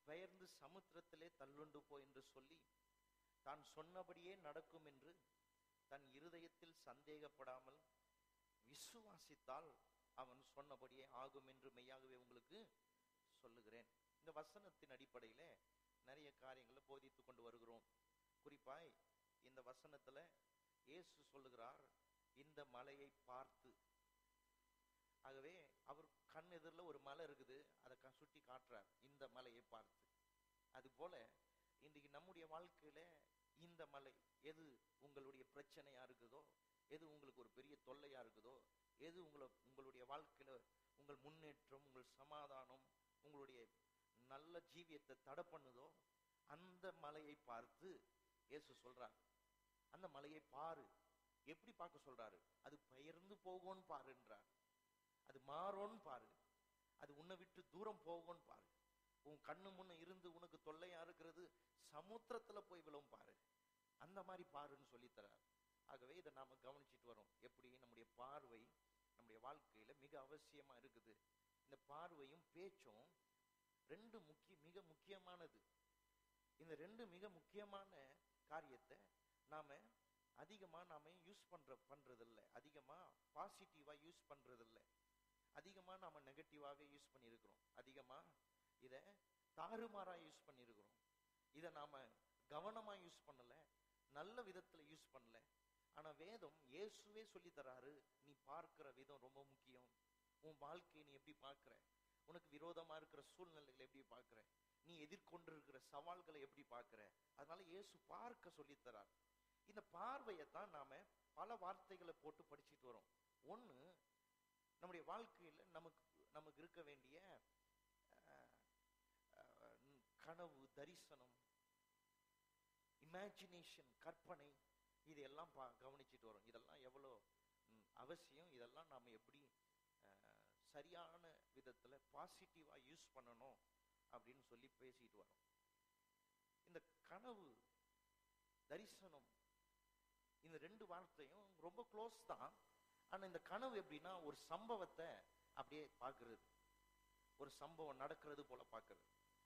பெயர்ந்து சமுத்திரத்திலே தள்ளுண்டு போ என்று சொல்லி தான் சொன்னபடியே நடக்கும் என்று தன் இருதயத்தில் சந்தேகப்படாமல் விசுவாசித்தால் அவன் சொன்னபடியே ஆகும் என்று மெய்யாகவே உங்களுக்கு சொல்லுகிறேன் இந்த வசனத்தின் அடிப்படையில நிறைய காரியங்களை போதித்து கொண்டு வருகிறோம் குறிப்பாய் இந்த வசனத்துல இயேசு சொல்லுகிறார் இந்த மலையை பார்த்து ஆகவே அவர் கண் எதிரில் ஒரு மலை இருக்குது அதை க- சுட்டி காட்டுறார் இந்த மலையை பார்த்து அது போல இன்றைக்கு நம்முடைய வாழ்க்கையில இந்த மலை எது உங்களுடைய பிரச்சனையா இருக்குதோ எது உங்களுக்கு ஒரு பெரிய தொல்லையா இருக்குதோ எது உங்களை உங்களுடைய வாழ்க்கையில உங்கள் முன்னேற்றம் உங்கள் சமாதானம் உங்களுடைய நல்ல ஜீவியத்தை தடை பண்ணுதோ அந்த மலையை பார்த்து இயேசு சொல்றார் அந்த மலையை பாரு எப்படி பார்க்க சொல்றாரு அது பெயர்ந்து போகும்னு பாருன்றார் அது மாறோன்னு பாரு அது உன்னை விட்டு தூரம் போகும்னு பாரு உன் கண்ணு முன்ன இருந்து உனக்கு தொல்லையா இருக்கிறது சமுத்திரத்துல போய் விழும் பாரு அந்த மாதிரி பாருன்னு சொல்லி தரார் ஆகவே இதை நாம கவனிச்சிட்டு வரோம் எப்படி நம்முடைய பார்வை நம்முடைய வாழ்க்கையில மிக அவசியமா இருக்குது இந்த பார்வையும் பேச்சும் ரெண்டு முக்கிய மிக முக்கியமானது இந்த ரெண்டு மிக முக்கியமான காரியத்தை நாம அதிகமா நாம யூஸ் பண்ற பண்றது இல்ல அதிகமா பாசிட்டிவா யூஸ் பண்றது இல்ல அதிகமா நாம நெகட்டிவாவே யூஸ் பண்ணியிருக்கிறோம் அதிகமா இத தாறுமாறா யூஸ் பண்ணியிருக்கிறோம் இத நாம கவனமா யூஸ் பண்ணல நல்ல விதத்துல யூஸ் பண்ணல ஆனா வேதம் இயேசுவே சொல்லி தராரு நீ பார்க்கிற விதம் ரொம்ப முக்கியம் உன் வாழ்க்கையை நீ எப்படி பார்க்கிற உனக்கு விரோதமா இருக்கிற சூழ்நிலைகளை எப்படி பார்க்கிற நீ எதிர்கொண்டிருக்கிற சவால்களை எப்படி பார்க்கிற அதனால இயேசு பார்க்க சொல்லி தரார் இந்த பார்வையை தான் நாம பல வார்த்தைகளை போட்டு படிச்சிட்டு வரோம் ஒண்ணு நம்முடைய வாழ்க்கையில நமக்கு நமக்கு இருக்க வேண்டிய அஹ், அஹ், கனவு தரிசனம் இமேஜினேஷன் கற்பனை இதையெல்லாம் பா கவனிச்சிட்டு வரோம் இதெல்லாம் எவ்வளோ ம், அவசியம் இதெல்லாம் நாம எப்படி அஹ், சரியான விதத்துல பாசிட்டிவா யூஸ் பண்ணணும் அப்படின்னு சொல்லி பேசிட்டு வரோம் இந்த கனவு தரிசனம் இந்த ரெண்டு வார்த்தையும் ரொம்ப க்ளோஸ் தான் ஆனா இந்த கனவு எப்படின்னா ஒரு சம்பவத்தை அப்படியே பார்க்கிறது ஒரு சம்பவம் நடக்கிறது போல பார்க்கிறது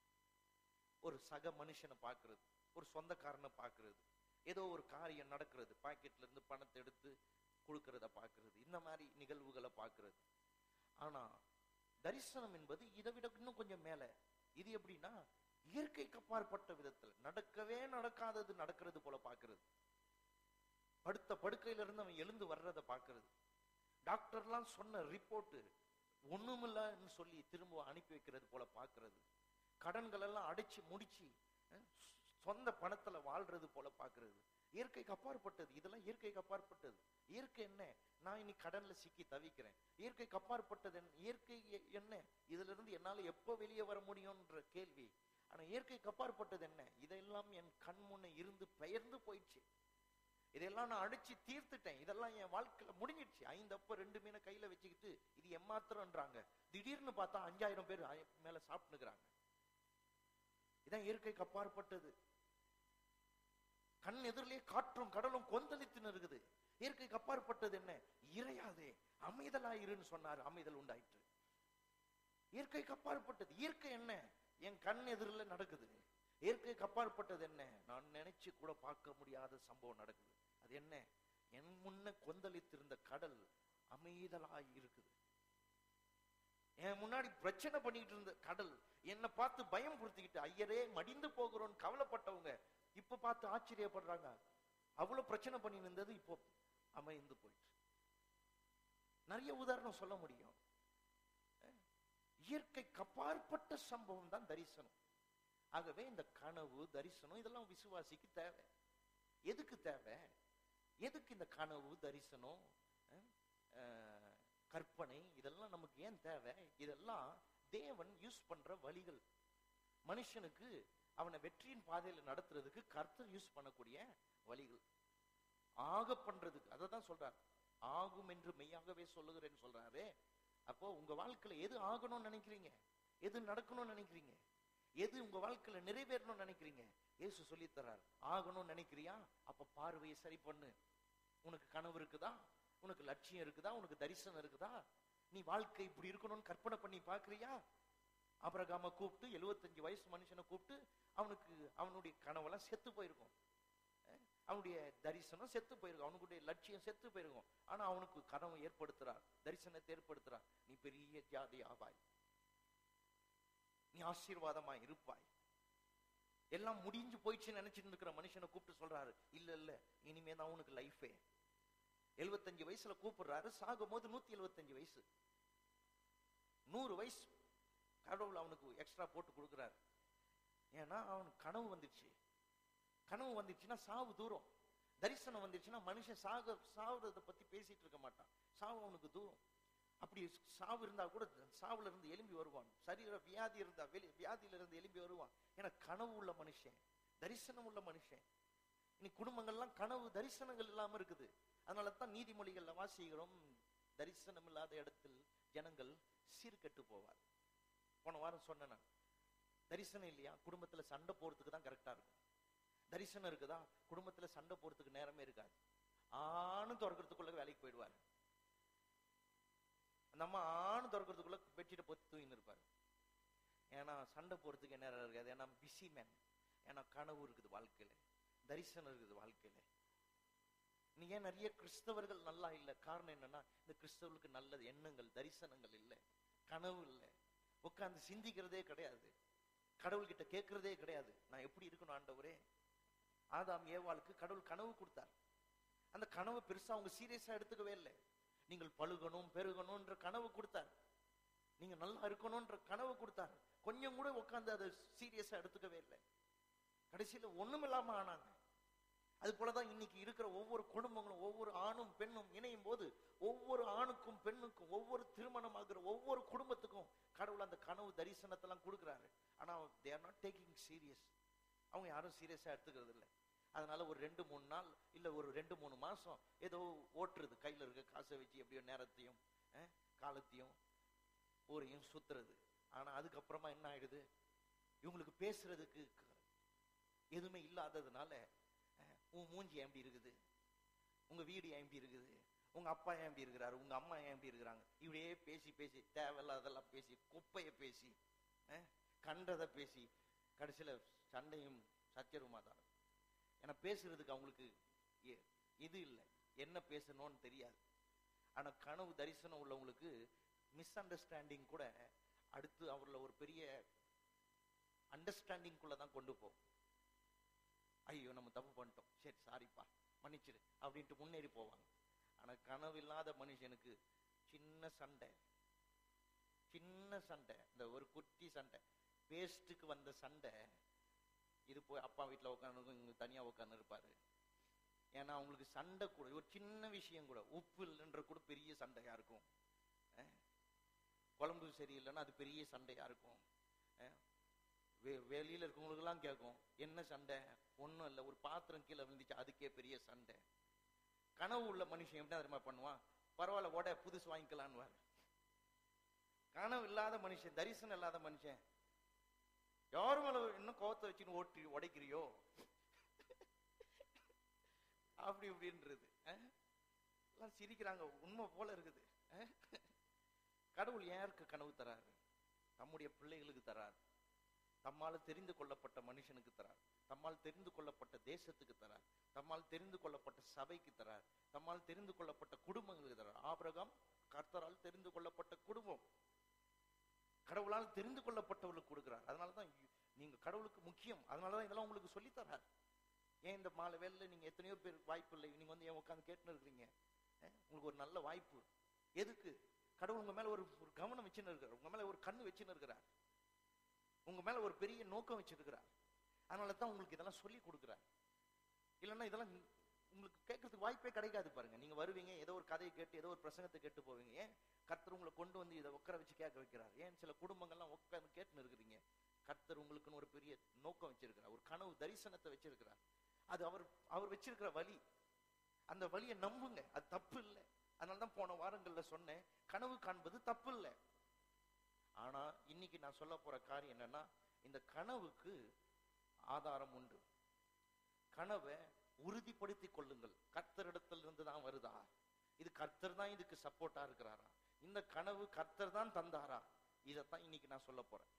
ஒரு சக மனுஷனை பார்க்கிறது ஒரு சொந்தக்காரனை பார்க்கிறது ஏதோ ஒரு காரியம் நடக்கிறது பாக்கெட்ல இருந்து பணத்தை எடுத்து கொடுக்கறத பார்க்கிறது இந்த மாதிரி நிகழ்வுகளை பார்க்கிறது ஆனா தரிசனம் என்பது இதை விட இன்னும் கொஞ்சம் மேல இது எப்படின்னா இயற்கைக்கு அப்பாற்பட்ட விதத்துல நடக்கவே நடக்காதது நடக்கிறது போல பார்க்கிறது படுத்த படுக்கையில இருந்து அவன் எழுந்து வர்றதை பார்க்கிறது டாக்டர்லாம் சொன்ன ரிப்போர்ட் ஒண்ணுமில்லன்னு சொல்லி திரும்ப அனுப்பி வைக்கிறது போல பார்க்கிறது கடன்கள் எல்லாம் அடைச்சு முடிச்சு அஹ், சொந்த பணத்துல வாழ்றது போல பார்க்கிறது இயற்கைக்கு அப்பாற்பட்டது இதெல்லாம் இயற்கைக்கு அப்பாற்பட்டது இயற்கை என்ன நான் இன்னைக்கு கடன்ல சிக்கி தவிக்கிறேன் இயற்கைக்கு அப்பாற்பட்டது என்ன இயற்கை எ- என்ன இதுல இருந்து என்னால எப்போ வெளியே வர முடியும்ன்ற கேள்வி ஆனா இயற்கைக்கு அப்பாற்பட்டது என்ன இதெல்லாம் என் கண் முன்ன இருந்து பெயர்ந்து போயிடுச்சு இதெல்லாம் நான் அடிச்சு தீர்த்துட்டேன் இதெல்லாம் என் வாழ்க்கையில முடிஞ்சிடுச்சு ஐந்து அப்ப ரெண்டு மீனை கையில வச்சுக்கிட்டு இது எம்மாத்திரம்ன்றாங்க திடீர்னு பார்த்தா அஞ்சாயிரம் பேர் அய- மேல சாப்பிட்டுக்கிறாங்க இதான் இயற்கைக்கு அப்பாற்பட்டது கண் எதிரிலே காற்றும் கடலும் கொந்தளித்து இருக்குது இயற்கைக்கு அப்பாற்பட்டது என்ன இறையாதே அமைதலாயிருன்னு சொன்னார் அமைதல் உண்டாயிற்று இயற்கைக்கு அப்பாற்பட்டது இயற்கை என்ன என் கண் எதிரில் நடக்குது இயற்கைக்கு அப்பாற்பட்டது என்ன நான் நினைச்சு கூட பார்க்க முடியாத சம்பவம் நடக்குது அது என்ன என் முன்ன கொந்தளித்திருந்த கடல் அமைதலாய் இருக்குது என் முன்னாடி பிரச்சனை பண்ணிட்டு இருந்த கடல் என்னை பார்த்து பயம் கொடுத்துக்கிட்டு ஐயரே மடிந்து போகிறோம்னு கவலைப்பட்டவங்க இப்ப பார்த்து ஆச்சரியப்படுறாங்க அவ்வளவு பிரச்சனை பண்ணி இருந்தது இப்போ அமைந்து போயிட்டு நிறைய உதாரணம் சொல்ல முடியும் அஹ், இயற்கைக்கு அப்பாற்பட்ட சம்பவம் தான் தரிசனம் ஆகவே இந்த கனவு தரிசனம் இதெல்லாம் விசுவாசிக்கு தேவை எதுக்கு தேவை எதுக்கு இந்த கனவு தரிசனம் அஹ், அஹ், கற்பனை இதெல்லாம் நமக்கு ஏன் தேவை இதெல்லாம் தேவன் யூஸ் பண்ற வழிகள் மனுஷனுக்கு அவனை வெற்றியின் பாதையில நடத்துறதுக்கு கர்த்தர் யூஸ் பண்ணக்கூடிய வழிகள் ஆக பண்றதுக்கு அதை தான் சொல்றார் ஆகும் என்று மெய்யாகவே சொல்லுகிறேன்னு சொல்றாரு அப்போ உங்க வாழ்க்கையில எது ஆகணும்னு நினைக்கிறீங்க எது நடக்கணும்னு நினைக்கிறீங்க எது உங்க வாழ்க்கையில நிறைவேறணும்னு நினைக்கிறீங்க இயேசு சொல்லித் தர்றார் ஆகணும்னு நினைக்கிறியா அப்ப பார்வையை சரி பண்ணு உனக்கு கனவு இருக்குதா உனக்கு லட்சியம் இருக்குதா உனக்கு தரிசனம் இருக்குதா நீ வாழ்க்கை இப்படி இருக்கணும்னு கற்பனை பண்ணி பார்க்கறியா ஆபிரகாம கூப்பிட்டு 75 வயசு மனுஷனை கூப்பிட்டு அவனுக்கு அவனுடைய கனவெல்லாம் செத்து போயிருக்கும் அஹ் அவனுடைய தரிசனம் செத்து போயிருக்கும் அவனுடைய லட்சியம் செத்து போயிருக்கும் ஆனா அவனுக்கு கனவு ஏற்படுத்துறார் தரிசனத்தை ஏற்படுத்துறார் நீ பெரிய ஜாதி ஆவாய் நீ ஆசீர்வாதமா இருப்பாய் எல்லாம் முடிஞ்சு போயிடுச்சுன்னு நினைச்சிட்டு இருக்கிற மனுஷனை கூப்பிட்டு சொல்றாரு இல்ல இல்ல இனிமே தான் உனக்கு லைஃபே 75 வயசுல கூப்பிடுறாரு சாகும் போது நூத்தி எழுபத்தஞ்சு வயசு நூறு வயசு கடவுள் அவனுக்கு எக்ஸ்ட்ரா போட்டு கொடுக்குறாரு ஏன்னா அவனுக்கு கனவு வந்துடுச்சு கனவு வந்துடுச்சுன்னா சாவு தூரம் தரிசனம் வந்துடுச்சுன்னா மனுஷன் சாக சாவுறத பத்தி பேசிட்டு இருக்க மாட்டான் சாவு அவனுக்கு தூரம் அப்படி சாவு இருந்தா கூட சாவுல இருந்து எலும்பி வருவான் சரீர வியாதி இருந்தா வெளி வியாதியில இருந்து எலும்பி வருவான் ஏன்னா கனவு உள்ள மனுஷன் தரிசனம் உள்ள மனுஷன் இன்னைக்கு குடும்பங்கள்லாம் கனவு தரிசனங்கள் இல்லாம இருக்குது அதனால தான் நீதிமொழிகள்ல வாசிக்கிறோம் தரிசனம் இல்லாத இடத்தில் ஜனங்கள் சீர்கெட்டு போவார் போன வாரம் சொன்னேன் நான் தரிசனம் இல்லையா குடும்பத்துல சண்டை போறதுக்கு தான் கரெக்டா இருக்கும் தரிசனம் இருக்குதா குடும்பத்துல சண்டை போறதுக்கு நேரமே இருக்காது ஆணும் திறக்கிறதுக்குள்ள வேலைக்கு போயிடுவாரு அந்த அம்மா ஆண் திறக்கிறதுக்குள்ள பெட்ஷீட்டை போட்டு தூங்கின்னு இருப்பாரு ஏன்னா சண்டை போறதுக்கு நேரம் இருக்காது ஏன்னா பிஸி மேன் ஏன்னா கனவு இருக்குது வாழ்க்கையில தரிசனம் இருக்குது வாழ்க்கையில நீ ஏன் நிறைய கிறிஸ்தவர்கள் நல்லா இல்ல காரணம் என்னன்னா இந்த கிறிஸ்தவர்களுக்கு நல்ல எண்ணங்கள் தரிசனங்கள் இல்ல கனவு இல்ல உட்கார்ந்து சிந்திக்கிறதே கிடையாது கடவுள்கிட்ட கேட்கறதே கிடையாது நான் எப்படி இருக்கணும் ஆண்டவரே ஆதாம் ஏவாளுக்கு கடவுள் கனவு கொடுத்தார் அந்த கனவு பெருசா அவங்க சீரியஸா எடுத்துக்கவே இல்லை நீங்கள் பழுகணும் பெருகணும்ன்ற கனவு கொடுத்தார் நீங்க நல்லா இருக்கணும்ன்ற கனவு கொடுத்தார் கொஞ்சம் கூட உட்கார்ந்து அதை சீரியஸா எடுத்துக்கவே இல்லை கடைசியில ஒண்ணுமில்லாம ஆனாங்க அது போலதான் இன்னைக்கு இருக்கிற ஒவ்வொரு குடும்பங்களும் ஒவ்வொரு ஆணும் பெண்ணும் இணையும் போது ஒவ்வொரு ஆணுக்கும் பெண்ணுக்கும் ஒவ்வொரு திருமணம் ஆகிற ஒவ்வொரு குடும்பத்துக்கும் கடவுள் அந்த கனவு தரிசனத்தெல்லாம் கொடுக்குறாரு ஆனா they are not taking serious அவங்க யாரும் சீரியஸா எடுத்துக்கிறது இல்லை அதனால ஒரு ரெண்டு மூணு நாள் இல்ல ஒரு ரெண்டு மூணு மாசம் ஏதோ ஓட்டுறது கையில இருக்க காசை வச்சு எப்படியோ நேரத்தையும் அஹ், காலத்தையும் ஊரையும் சுத்துறது ஆனா அதுக்கப்புறமா என்ன ஆயிடுது இவங்களுக்கு பேசுறதுக்கு எதுவுமே இல்லாததுனால அஹ், உன் மூஞ்சி ஏன் இப்படி இருக்குது உங்க வீடு ஏன் இப்படி இருக்குது உங்க அப்பா ஏன் இப்படி இருக்கிறாரு உங்க அம்மா ஏன் இப்படி இருக்கிறாங்க இப்படியே பேசி பேசி தேவையில்லாதெல்லாம் பேசி குப்பையை பேசி அஹ், கண்டதை பேசி கடைசியில சண்டையும் சத்தியருமா தான் ஏன்னா பேசுறதுக்கு அவங்களுக்கு எ- இது இல்லை என்ன பேசணும்னு தெரியாது ஆனா கனவு தரிசனம் உள்ளவங்களுக்கு மிஸ் அண்டர்ஸ்டாண்டிங் கூட அடுத்து அவர்ல ஒரு பெரிய அண்டர்ஸ்டாண்டிங் குள்ள தான் கொண்டு போகும் ஐயோ நம்ம தப்பு பண்ணிட்டோம் சரி சாரிப்பா மன்னிச்சிடு அப்படின்ட்டு முன்னேறி போவாங்க ஆனா கனவு இல்லாத மனுஷனுக்கு சின்ன சண்டை சின்ன சண்டை இந்த ஒரு குட்டி சண்டை பேஸ்ட்டுக்கு வந்த சண்டை இது போய் அப்பா வீட்டில் உட்காந்து இங்க தனியா உட்காந்து இருப்பாரு ஏன்னா அவங்களுக்கு சண்டை கூட ஒரு சின்ன விஷயம் கூட உப்பு இல்லைன்ற கூட பெரிய சண்டையா இருக்கும் அஹ் குழம்பு சரியில்லைன்னா அது பெரிய சண்டையா இருக்கும் அஹ் வெ- வெளியில இருக்கவங்களுக்கெல்லாம் கேட்கும் என்ன சண்டை ஒண்ணும் இல்லை ஒரு பாத்திரம் கீழே விழுந்துச்சு அதுக்கே பெரிய சண்டை கனவு உள்ள மனுஷன் எப்படி தெரியுமா பண்ணுவான் பரவாயில்ல ஓட புதுசு வாங்கிக்கலான்னு கனவு இல்லாத மனுஷன் தரிசனம் இல்லாத மனுஷன் யார் மேல இன்னும் கோவத்தை வச்சுன்னு ஓட்டி உடைக்கிறியோ அப்படி இப்படின்றது அஹ்? எல்லாம் சிரிக்கிறாங்க உண்மை போல இருக்குது அஹ்? கடவுள் யாருக்கு கனவு தராரு தம்முடைய பிள்ளைகளுக்கு தரார் தம்மால் தெரிந்து கொள்ளப்பட்ட மனுஷனுக்கு தரார் தம்மால் தெரிந்து கொள்ளப்பட்ட தேசத்துக்கு தரார் தம்மால் தெரிந்து கொள்ளப்பட்ட சபைக்கு தரார் தம்மால் தெரிந்து கொள்ளப்பட்ட குடும்பங்களுக்கு தரார் ஆபிரகாம் கர்த்தரால் தெரிந்து கொள்ளப்பட்ட குடும்பம் கடவுளால் தெரிந்து கொள்ளப்பட்டவர்களுக்கு கொடுக்கிறார் அதனாலதான் இ- நீங்க கடவுளுக்கு முக்கியம் அதனாலதான் இதெல்லாம் உங்களுக்கு சொல்லித் தரார் ஏன் இந்த மாலை வேலையில நீங்க எத்தனையோ பேர் வாய்ப்பு இல்லை நீங்க வந்து ஏன் உட்காந்து கேட்டுன்னு இருக்கிறீங்க அஹ், உங்களுக்கு ஒரு நல்ல வாய்ப்பு எதுக்கு கடவுள் உங்க மேல ஒரு ஒரு கவனம் வச்சுன்னு இருக்கிறார் உங்க மேல ஒரு கண்ணு வச்சுன்னு இருக்கிறார் உங்க மேல ஒரு பெரிய நோக்கம் வச்சிருக்கிறார் அதனால தான் உங்களுக்கு இதெல்லாம் சொல்லி கொடுக்குறார் இல்லைன்னா இதெல்லாம் நீ- உங்களுக்கு கேட்கறதுக்கு வாய்ப்பே கிடைக்காது பாருங்க நீங்க வருவீங்க ஏதோ ஒரு கதையை கேட்டு ஏதோ ஒரு பிரசங்கத்தை கேட்டு போவீங்க ஏன் கர்த்தர் உங்களை கொண்டு வந்து இதை உட்கார வச்சு கேட்க வைக்கிறார் ஏன் சில குடும்பங்கள்லாம் உட்கார்ந்து கேட்டுன்னு இருக்கிறீங்க கர்த்தர் உங்களுக்குன்னு ஒரு பெரிய நோக்கம் வச்சிருக்கிறார் ஒரு கனவு தரிசனத்தை வச்சிருக்கிறார் அது அவர் அவர் வச்சிருக்கிற வழி அந்த வழியை நம்புங்க அது தப்பு இல்லை அதனால தான் போன வாரங்கள்ல சொன்னேன் கனவு காண்பது தப்பு இல்லை ஆனா இன்னைக்கு நான் சொல்ல போற காரியம் என்னன்னா இந்த கனவுக்கு ஆதாரம் உண்டு கனவை உறுதிப்படுத்தி கொள்ளுங்கள் கர்த்தரிடத்தில் இருந்து தான் வருதா இது கர்த்தர் தான் இதுக்கு சப்போர்ட்டா இருக்கிறாரா இந்த கனவு கர்த்தர் தான் தந்தாரா இதைத்தான் இன்னைக்கு நான் சொல்ல போறேன்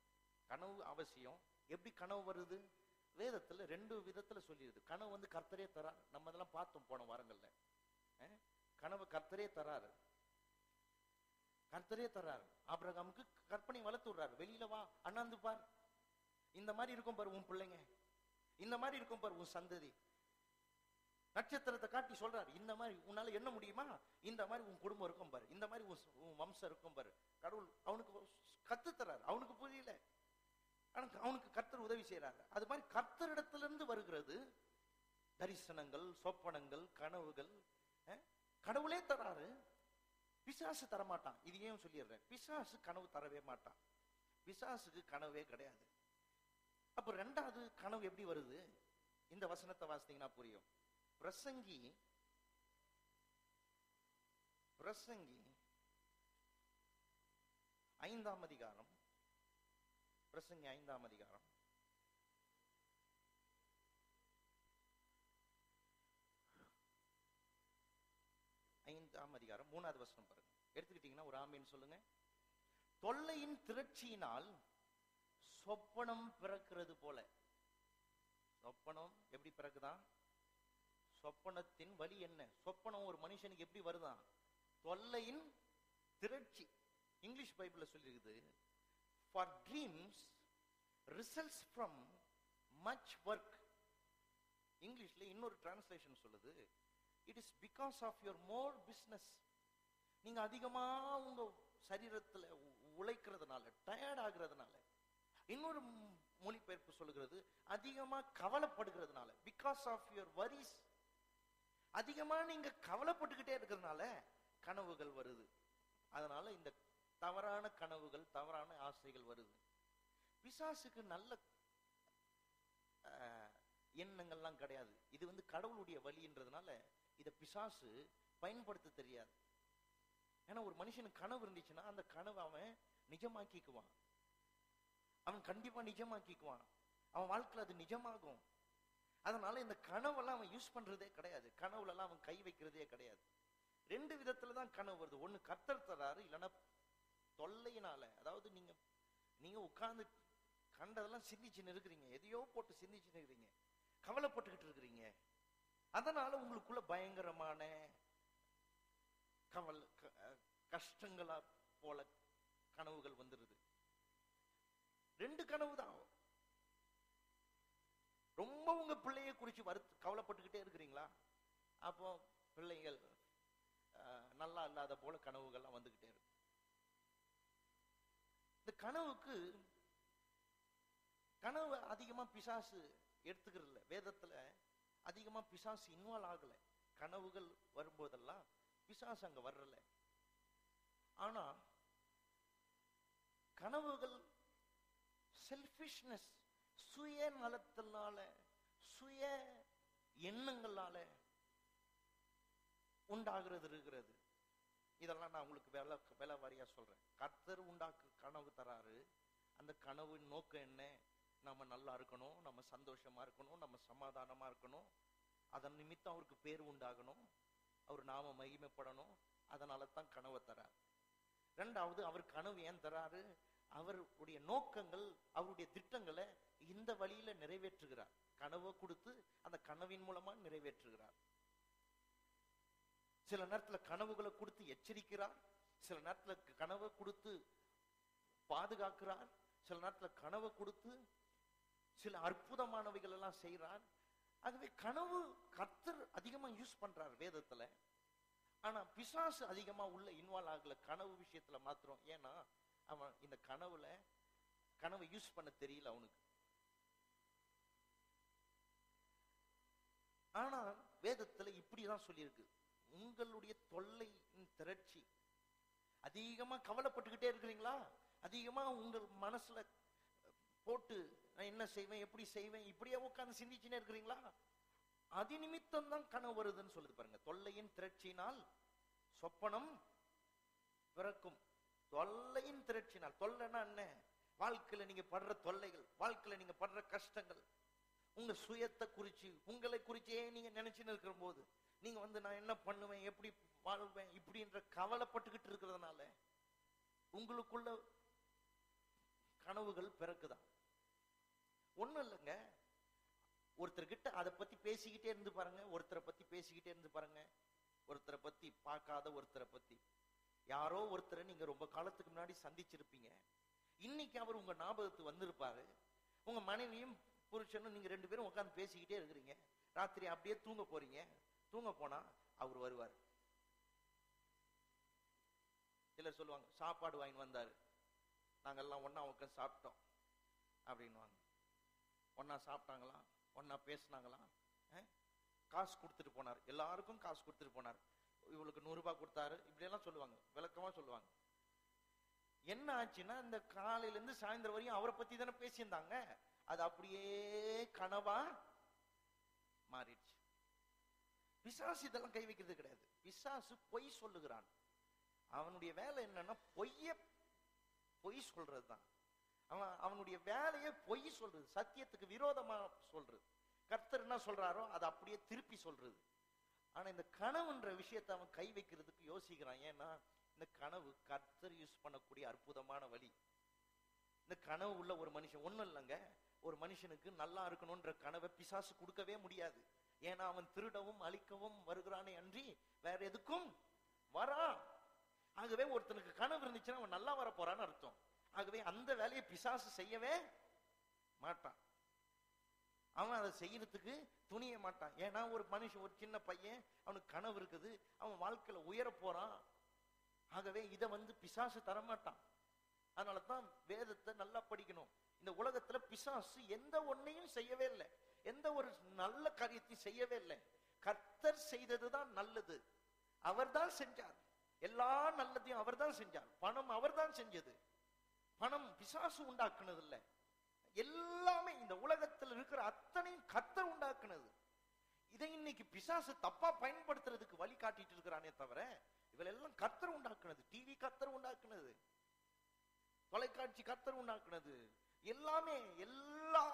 கனவு அவசியம் எப்படி கனவு வருது வேதத்துல ரெண்டு விதத்துல சொல்லிடுது கனவு வந்து கர்த்தரே தரா நம்ம அதெல்லாம் பார்த்தோம் போன வாரங்கள்ல அஹ், கனவு கர்த்தரே தராரு கர்த்தரே தர்றாரு ஆபிரகாமுக்கு கற்பனை வளர்த்து விடுறாரு வெளியில வா அண்ணாந்து பார் இந்த மாதிரி இருக்கும் பாரு உன் பிள்ளைங்க இந்த மாதிரி இருக்கும் பாரு உன் சந்ததி நட்சத்திரத்தை காட்டி சொல்றாரு இந்த மாதிரி உன்னால என்ன முடியுமா இந்த மாதிரி உன் குடும்பம் இருக்கும் பாரு இந்த மாதிரி உன் ச- உன் வம்சம் இருக்கும் பாரு கடவுள் அவனுக்கு கத்து தர்றாரு அவனுக்கு புரியல அவனுக்கு அவனுக்கு கர்த்தர் உதவி செய்யறாரு அது மாதிரி கர்த்தரிடத்திலிருந்து வருகிறது தரிசனங்கள் சொப்பனங்கள் கனவுகள் அஹ், கடவுளே தராரு பிசாசு தரமாட்டான் இது ஏன் சொல்லிடுறேன் பிசாசு கனவு தரவே மாட்டான் பிசாசுக்கு கனவே கிடையாது அப்ப ரெண்டாவது கனவு எப்படி வருது இந்த வசனத்தை வாசித்தீங்கன்னா புரியும் பிரசங்கி பிரசங்கி ஐந்தாம் அதிகாரம் பிரசங்கி ஐந்தாம் அதிகாரம் ஐந்தாம் அதிகாரம் மூணாவது வசனம் பாருங்க எடுத்துக்கிட்டீங்கன்னா ஒரு ஆமீன் சொல்லுங்க தொல்லையின் திரட்சியினால் சொப்பனம் பிறக்கிறது போல சொப்பனம் எப்படி பிறக்குதான் சொப்பனத்தின் வழி என்ன சொப்பனம் ஒரு மனுஷனுக்கு எப்படி வருதான் தொல்லையின் திரட்சி இங்கிலீஷ் பைபிள்ல சொல்லியிருக்குது for dreams results from much work இங்கிலீஷ்ல இன்னொரு டிரான்ஸ்லேஷன் சொல்லுது it is because of your more business நீங்க அதிகமா உங்க சரீரத்துல உ- உழைக்கிறதுனால டயர்ட் ஆகுறதுனால இன்னொரு ம்- மொழிபெயர்ப்பு சொல்லுகிறது அதிகமா கவலைப்படுகிறதுனால பிகாஸ் ஆஃப் யுவர் வரிஸ் அதிகமா நீங்க கவலைப்பட்டுக்கிட்டே இருக்கிறதுனால கனவுகள் வருது அதனால இந்த தவறான கனவுகள் தவறான ஆசைகள் வருது பிசாசுக்கு நல்ல அஹ், எண்ணங்கள்லாம் கிடையாது இது வந்து கடவுளுடைய வழின்றதுனால இத பிசாசு பயன்படுத்த தெரியாது ஏன்னா ஒரு மனுஷனுக்கு கனவு இருந்துச்சுன்னா அந்த கனவை அவன் நிஜமாக்கிக்குவான் அவன் கண்டிப்பா நிஜமாக்கிக்குவான் அவன் வாழ்க்கையில அது நிஜமாகும் அதனால இந்த கனவெல்லாம் அவன் யூஸ் பண்றதே கிடையாது கனவுல எல்லாம் அவன் கை வைக்கிறதே கிடையாது ரெண்டு விதத்துல தான் கனவு வருது ஒண்ணு கத்தர் தராரு இல்லைன்னா தொல்லையினால அதாவது நீங்க நீங்க உட்கார்ந்து கண்டதெல்லாம் சிந்திச்சுன்னு இருக்கிறீங்க எதையோ போட்டு சிந்திச்சுன்னு இருக்கிறீங்க கவலைப்பட்டுக்கிட்டு இருக்கிறீங்க அதனால உங்களுக்குள்ள பயங்கரமான கவல் க- அஹ் கஷ்டங்களா போல கனவுகள் வந்துருது ரெண்டு கனவு தான் ரொம்ப உங்க பிள்ளைய குறிச்சு வருத்து கவலைப்பட்டுக்கிட்டே இருக்கிறீங்களா அப்போ பிள்ளைகள் அஹ், நல்லா இல்லாத போல கனவுகள்லாம் வந்துகிட்டே இருக்கு இந்த கனவுக்கு கனவு அதிகமா பிசாசு எடுத்துக்கிறது இல்ல வேதத்துல அதிகமா பிசாசு இன்வால்வ் ஆகல கனவுகள் வரும்போதெல்லாம் பிசாசு அங்க வர்றல ஆனா கனவுகள் செல்ஃபிஷ்னஸ் சுய நலத்தினால சுய எண்ணங்களால உண்டாகிறது இருக்கிறது இதெல்லாம் நான் உங்களுக்கு வேலை வேலை வாரியா சொல்றேன் கர்த்தர் உண்டாக்கு கனவு தராரு அந்த கனவின் நோக்கம் என்ன நம்ம நல்லா இருக்கணும் நம்ம சந்தோஷமா இருக்கணும் நம்ம சமாதானமா இருக்கணும் அதன் நிமித்தம் அவருக்கு பேர் உண்டாகணும் அவர் நாம மகிமைப்படணும் அதனால தான் கனவை தரார் ரெண்டாவது அவர் கனவு ஏன் தராரு அவருடைய நோக்கங்கள் அவருடைய திட்டங்களை இந்த வழியில நிறைவேற்றுகிறார் கனவை கொடுத்து அந்த கனவின் மூலமா நிறைவேற்றுகிறார் சில நேரத்துல கனவுகளை கொடுத்து எச்சரிக்கிறார் சில நேரத்துல கனவை கொடுத்து பாதுகாக்கிறார் சில நேரத்துல கனவை கொடுத்து சில அற்புதமானவைகள் எல்லாம் செய்கிறார் ஆகவே கனவு கர்த்தர் அதிகமா யூஸ் பண்றார் வேதத்துல ஆனா பிசாசு அதிகமா உள்ள இன்வால்வ் ஆகல கனவு விஷயத்துல மாத்திரம் ஏன்னா அவன் இந்த கனவுல கனவை யூஸ் பண்ண தெரியல அவனுக்கு ஆனா வேதத்துல இப்படிதான் சொல்லியிருக்கு உங்களுடைய தொல்லையின் திரட்சி அதிகமா கவலைப்பட்டுக்கிட்டே இருக்கிறீங்களா அதிகமா உங்கள் மனசுல போட்டு நான் என்ன செய்வேன் எப்படி செய்வேன் இப்படியே உட்கார்ந்து சிந்திச்சுனே இருக்கிறீங்களா அது நிமித்தம் தான் கனவு வருதுன்னு சொல்லுது பாருங்க தொல்லையின் திரட்சியினால் சொப்பனம் பிறக்கும் தொல்லையின் திரட்சினால் தொல்லைன்னா என்ன வாழ்க்கையில நீங்க படுற தொல்லைகள் வாழ்க்கையில நீங்க படுற கஷ்டங்கள் உங்க சுயத்தை குறிச்சு உங்களை குறிச்சே நீங்க நினைச்சுன்னு இருக்கிற போது நீங்க வந்து நான் என்ன பண்ணுவேன் எப்படி வாழ்வேன் இப்படின்ற கவலைப்பட்டுக்கிட்டு இருக்கிறதுனால உங்களுக்குள்ள கனவுகள் பிறக்குதான் ஒண்ணும் இல்லைங்க ஒருத்தர்கிட்ட அதை பத்தி பேசிக்கிட்டே இருந்து பாருங்க ஒருத்தரை பத்தி பேசிக்கிட்டே இருந்து பாருங்க ஒருத்தரை பத்தி பார்க்காத ஒருத்தரை பத்தி யாரோ ஒருத்தரை நீங்க ரொம்ப காலத்துக்கு முன்னாடி சந்திச்சிருப்பீங்க இன்னைக்கு அவர் உங்க ஞாபகத்துக்கு வந்திருப்பாரு உங்க மனைவியும் புருஷனும் நீங்க ரெண்டு பேரும் உட்கார்ந்து பேசிக்கிட்டே இருக்கிறீங்க ராத்திரி அப்படியே தூங்க போறீங்க தூங்க போனா அவர் வருவார் சிலர் சொல்லுவாங்க சாப்பாடு வாங்கி வந்தாரு நாங்கெல்லாம் ஒண்ணா உட்காந்து சாப்பிட்டோம் அப்படின்னுவாங்க ஒண்ணா சாப்பிட்டாங்களா ஒண்ணா பேசுனாங்களா அஹ்? காசு கொடுத்துட்டு போனார் எல்லாருக்கும் காசு கொடுத்துட்டு போனார் இவளுக்கு நூறு ரூபாய் கொடுத்தாரு இப்படி எல்லாம் சொல்லுவாங்க விளக்கமா சொல்லுவாங்க என்ன ஆச்சுன்னா இந்த காலையில இருந்து சாயந்தரம் வரையும் அவரை பத்தி தானே பேசியிருந்தாங்க அது அப்படியே கனவா மாறிடுச்சு பிசாசு இதெல்லாம் கை வைக்கிறது கிடையாது பிசாசு பொய் சொல்லுகிறான் அவனுடைய வேலை என்னன்னா பொய்ய பொய் சொல்றதுதான் அவன் அவனுடைய வேலையே பொய் சொல்றது சத்தியத்துக்கு விரோதமா சொல்றது கர்த்தர் என்ன சொல்றாரோ அதை அப்படியே திருப்பி சொல்றது ஆனா இந்த கனவுன்ற விஷயத்தை அவன் கை வைக்கிறதுக்கு யோசிக்கிறான் ஏன்னா இந்த கனவு கர்த்தர் யூஸ் பண்ணக்கூடிய அற்புதமான வழி இந்த கனவு உள்ள ஒரு மனுஷன் ஒண்ணும் இல்லைங்க ஒரு மனுஷனுக்கு நல்லா இருக்கணும்ன்ற கனவை பிசாசு கொடுக்கவே முடியாது ஏன்னா அவன் திருடவும் அழிக்கவும் வருகிறானே அன்றி வேற எதுக்கும் வரான் ஆகவே ஒருத்தனுக்கு கனவு இருந்துச்சுன்னா அவன் நல்லா வர போறான்னு அர்த்தம் ஆகவே அந்த வேலையை பிசாசு செய்யவே மாட்டான் அவன் அதை செய்யறதுக்கு துணிய மாட்டான் ஏன்னா ஒரு மனுஷன் ஒரு சின்ன பையன் அவனுக்கு கனவு இருக்குது அவன் வாழ்க்கையில உயர போறான் ஆகவே இதை வந்து பிசாசு தரமாட்டான் அதனால தான் வேதத்தை நல்லா படிக்கணும் இந்த உலகத்துல பிசாசு எந்த ஒன்னையும் செய்யவே இல்லை எந்த ஒரு நல்ல காரியத்தையும் செய்யவே இல்லை கர்த்தர் செய்ததுதான் நல்லது அவர்தான் செஞ்சார் எல்லா நல்லதையும் அவர்தான் செஞ்சார் பணம் அவர்தான் செஞ்சது பணம் பிசாசு உண்டாக்குனது இல்ல எல்லாமே இந்த உலகத்தில் இருக்கிற அத்தனையும் கர்த்தர் உண்டாக்குனது இதை இன்னைக்கு பிசாசு தப்பா பயன்படுத்துறதுக்கு வழி காட்டிட்டு இருக்கிறானே தவிர இவளெல்லாம் கர்த்தர் உண்டாக்குனது டிவி கர்த்தர் உண்டாக்குனது தொலைக்காட்சி கர்த்தர் உண்டாக்குனது எல்லாமே எல்லா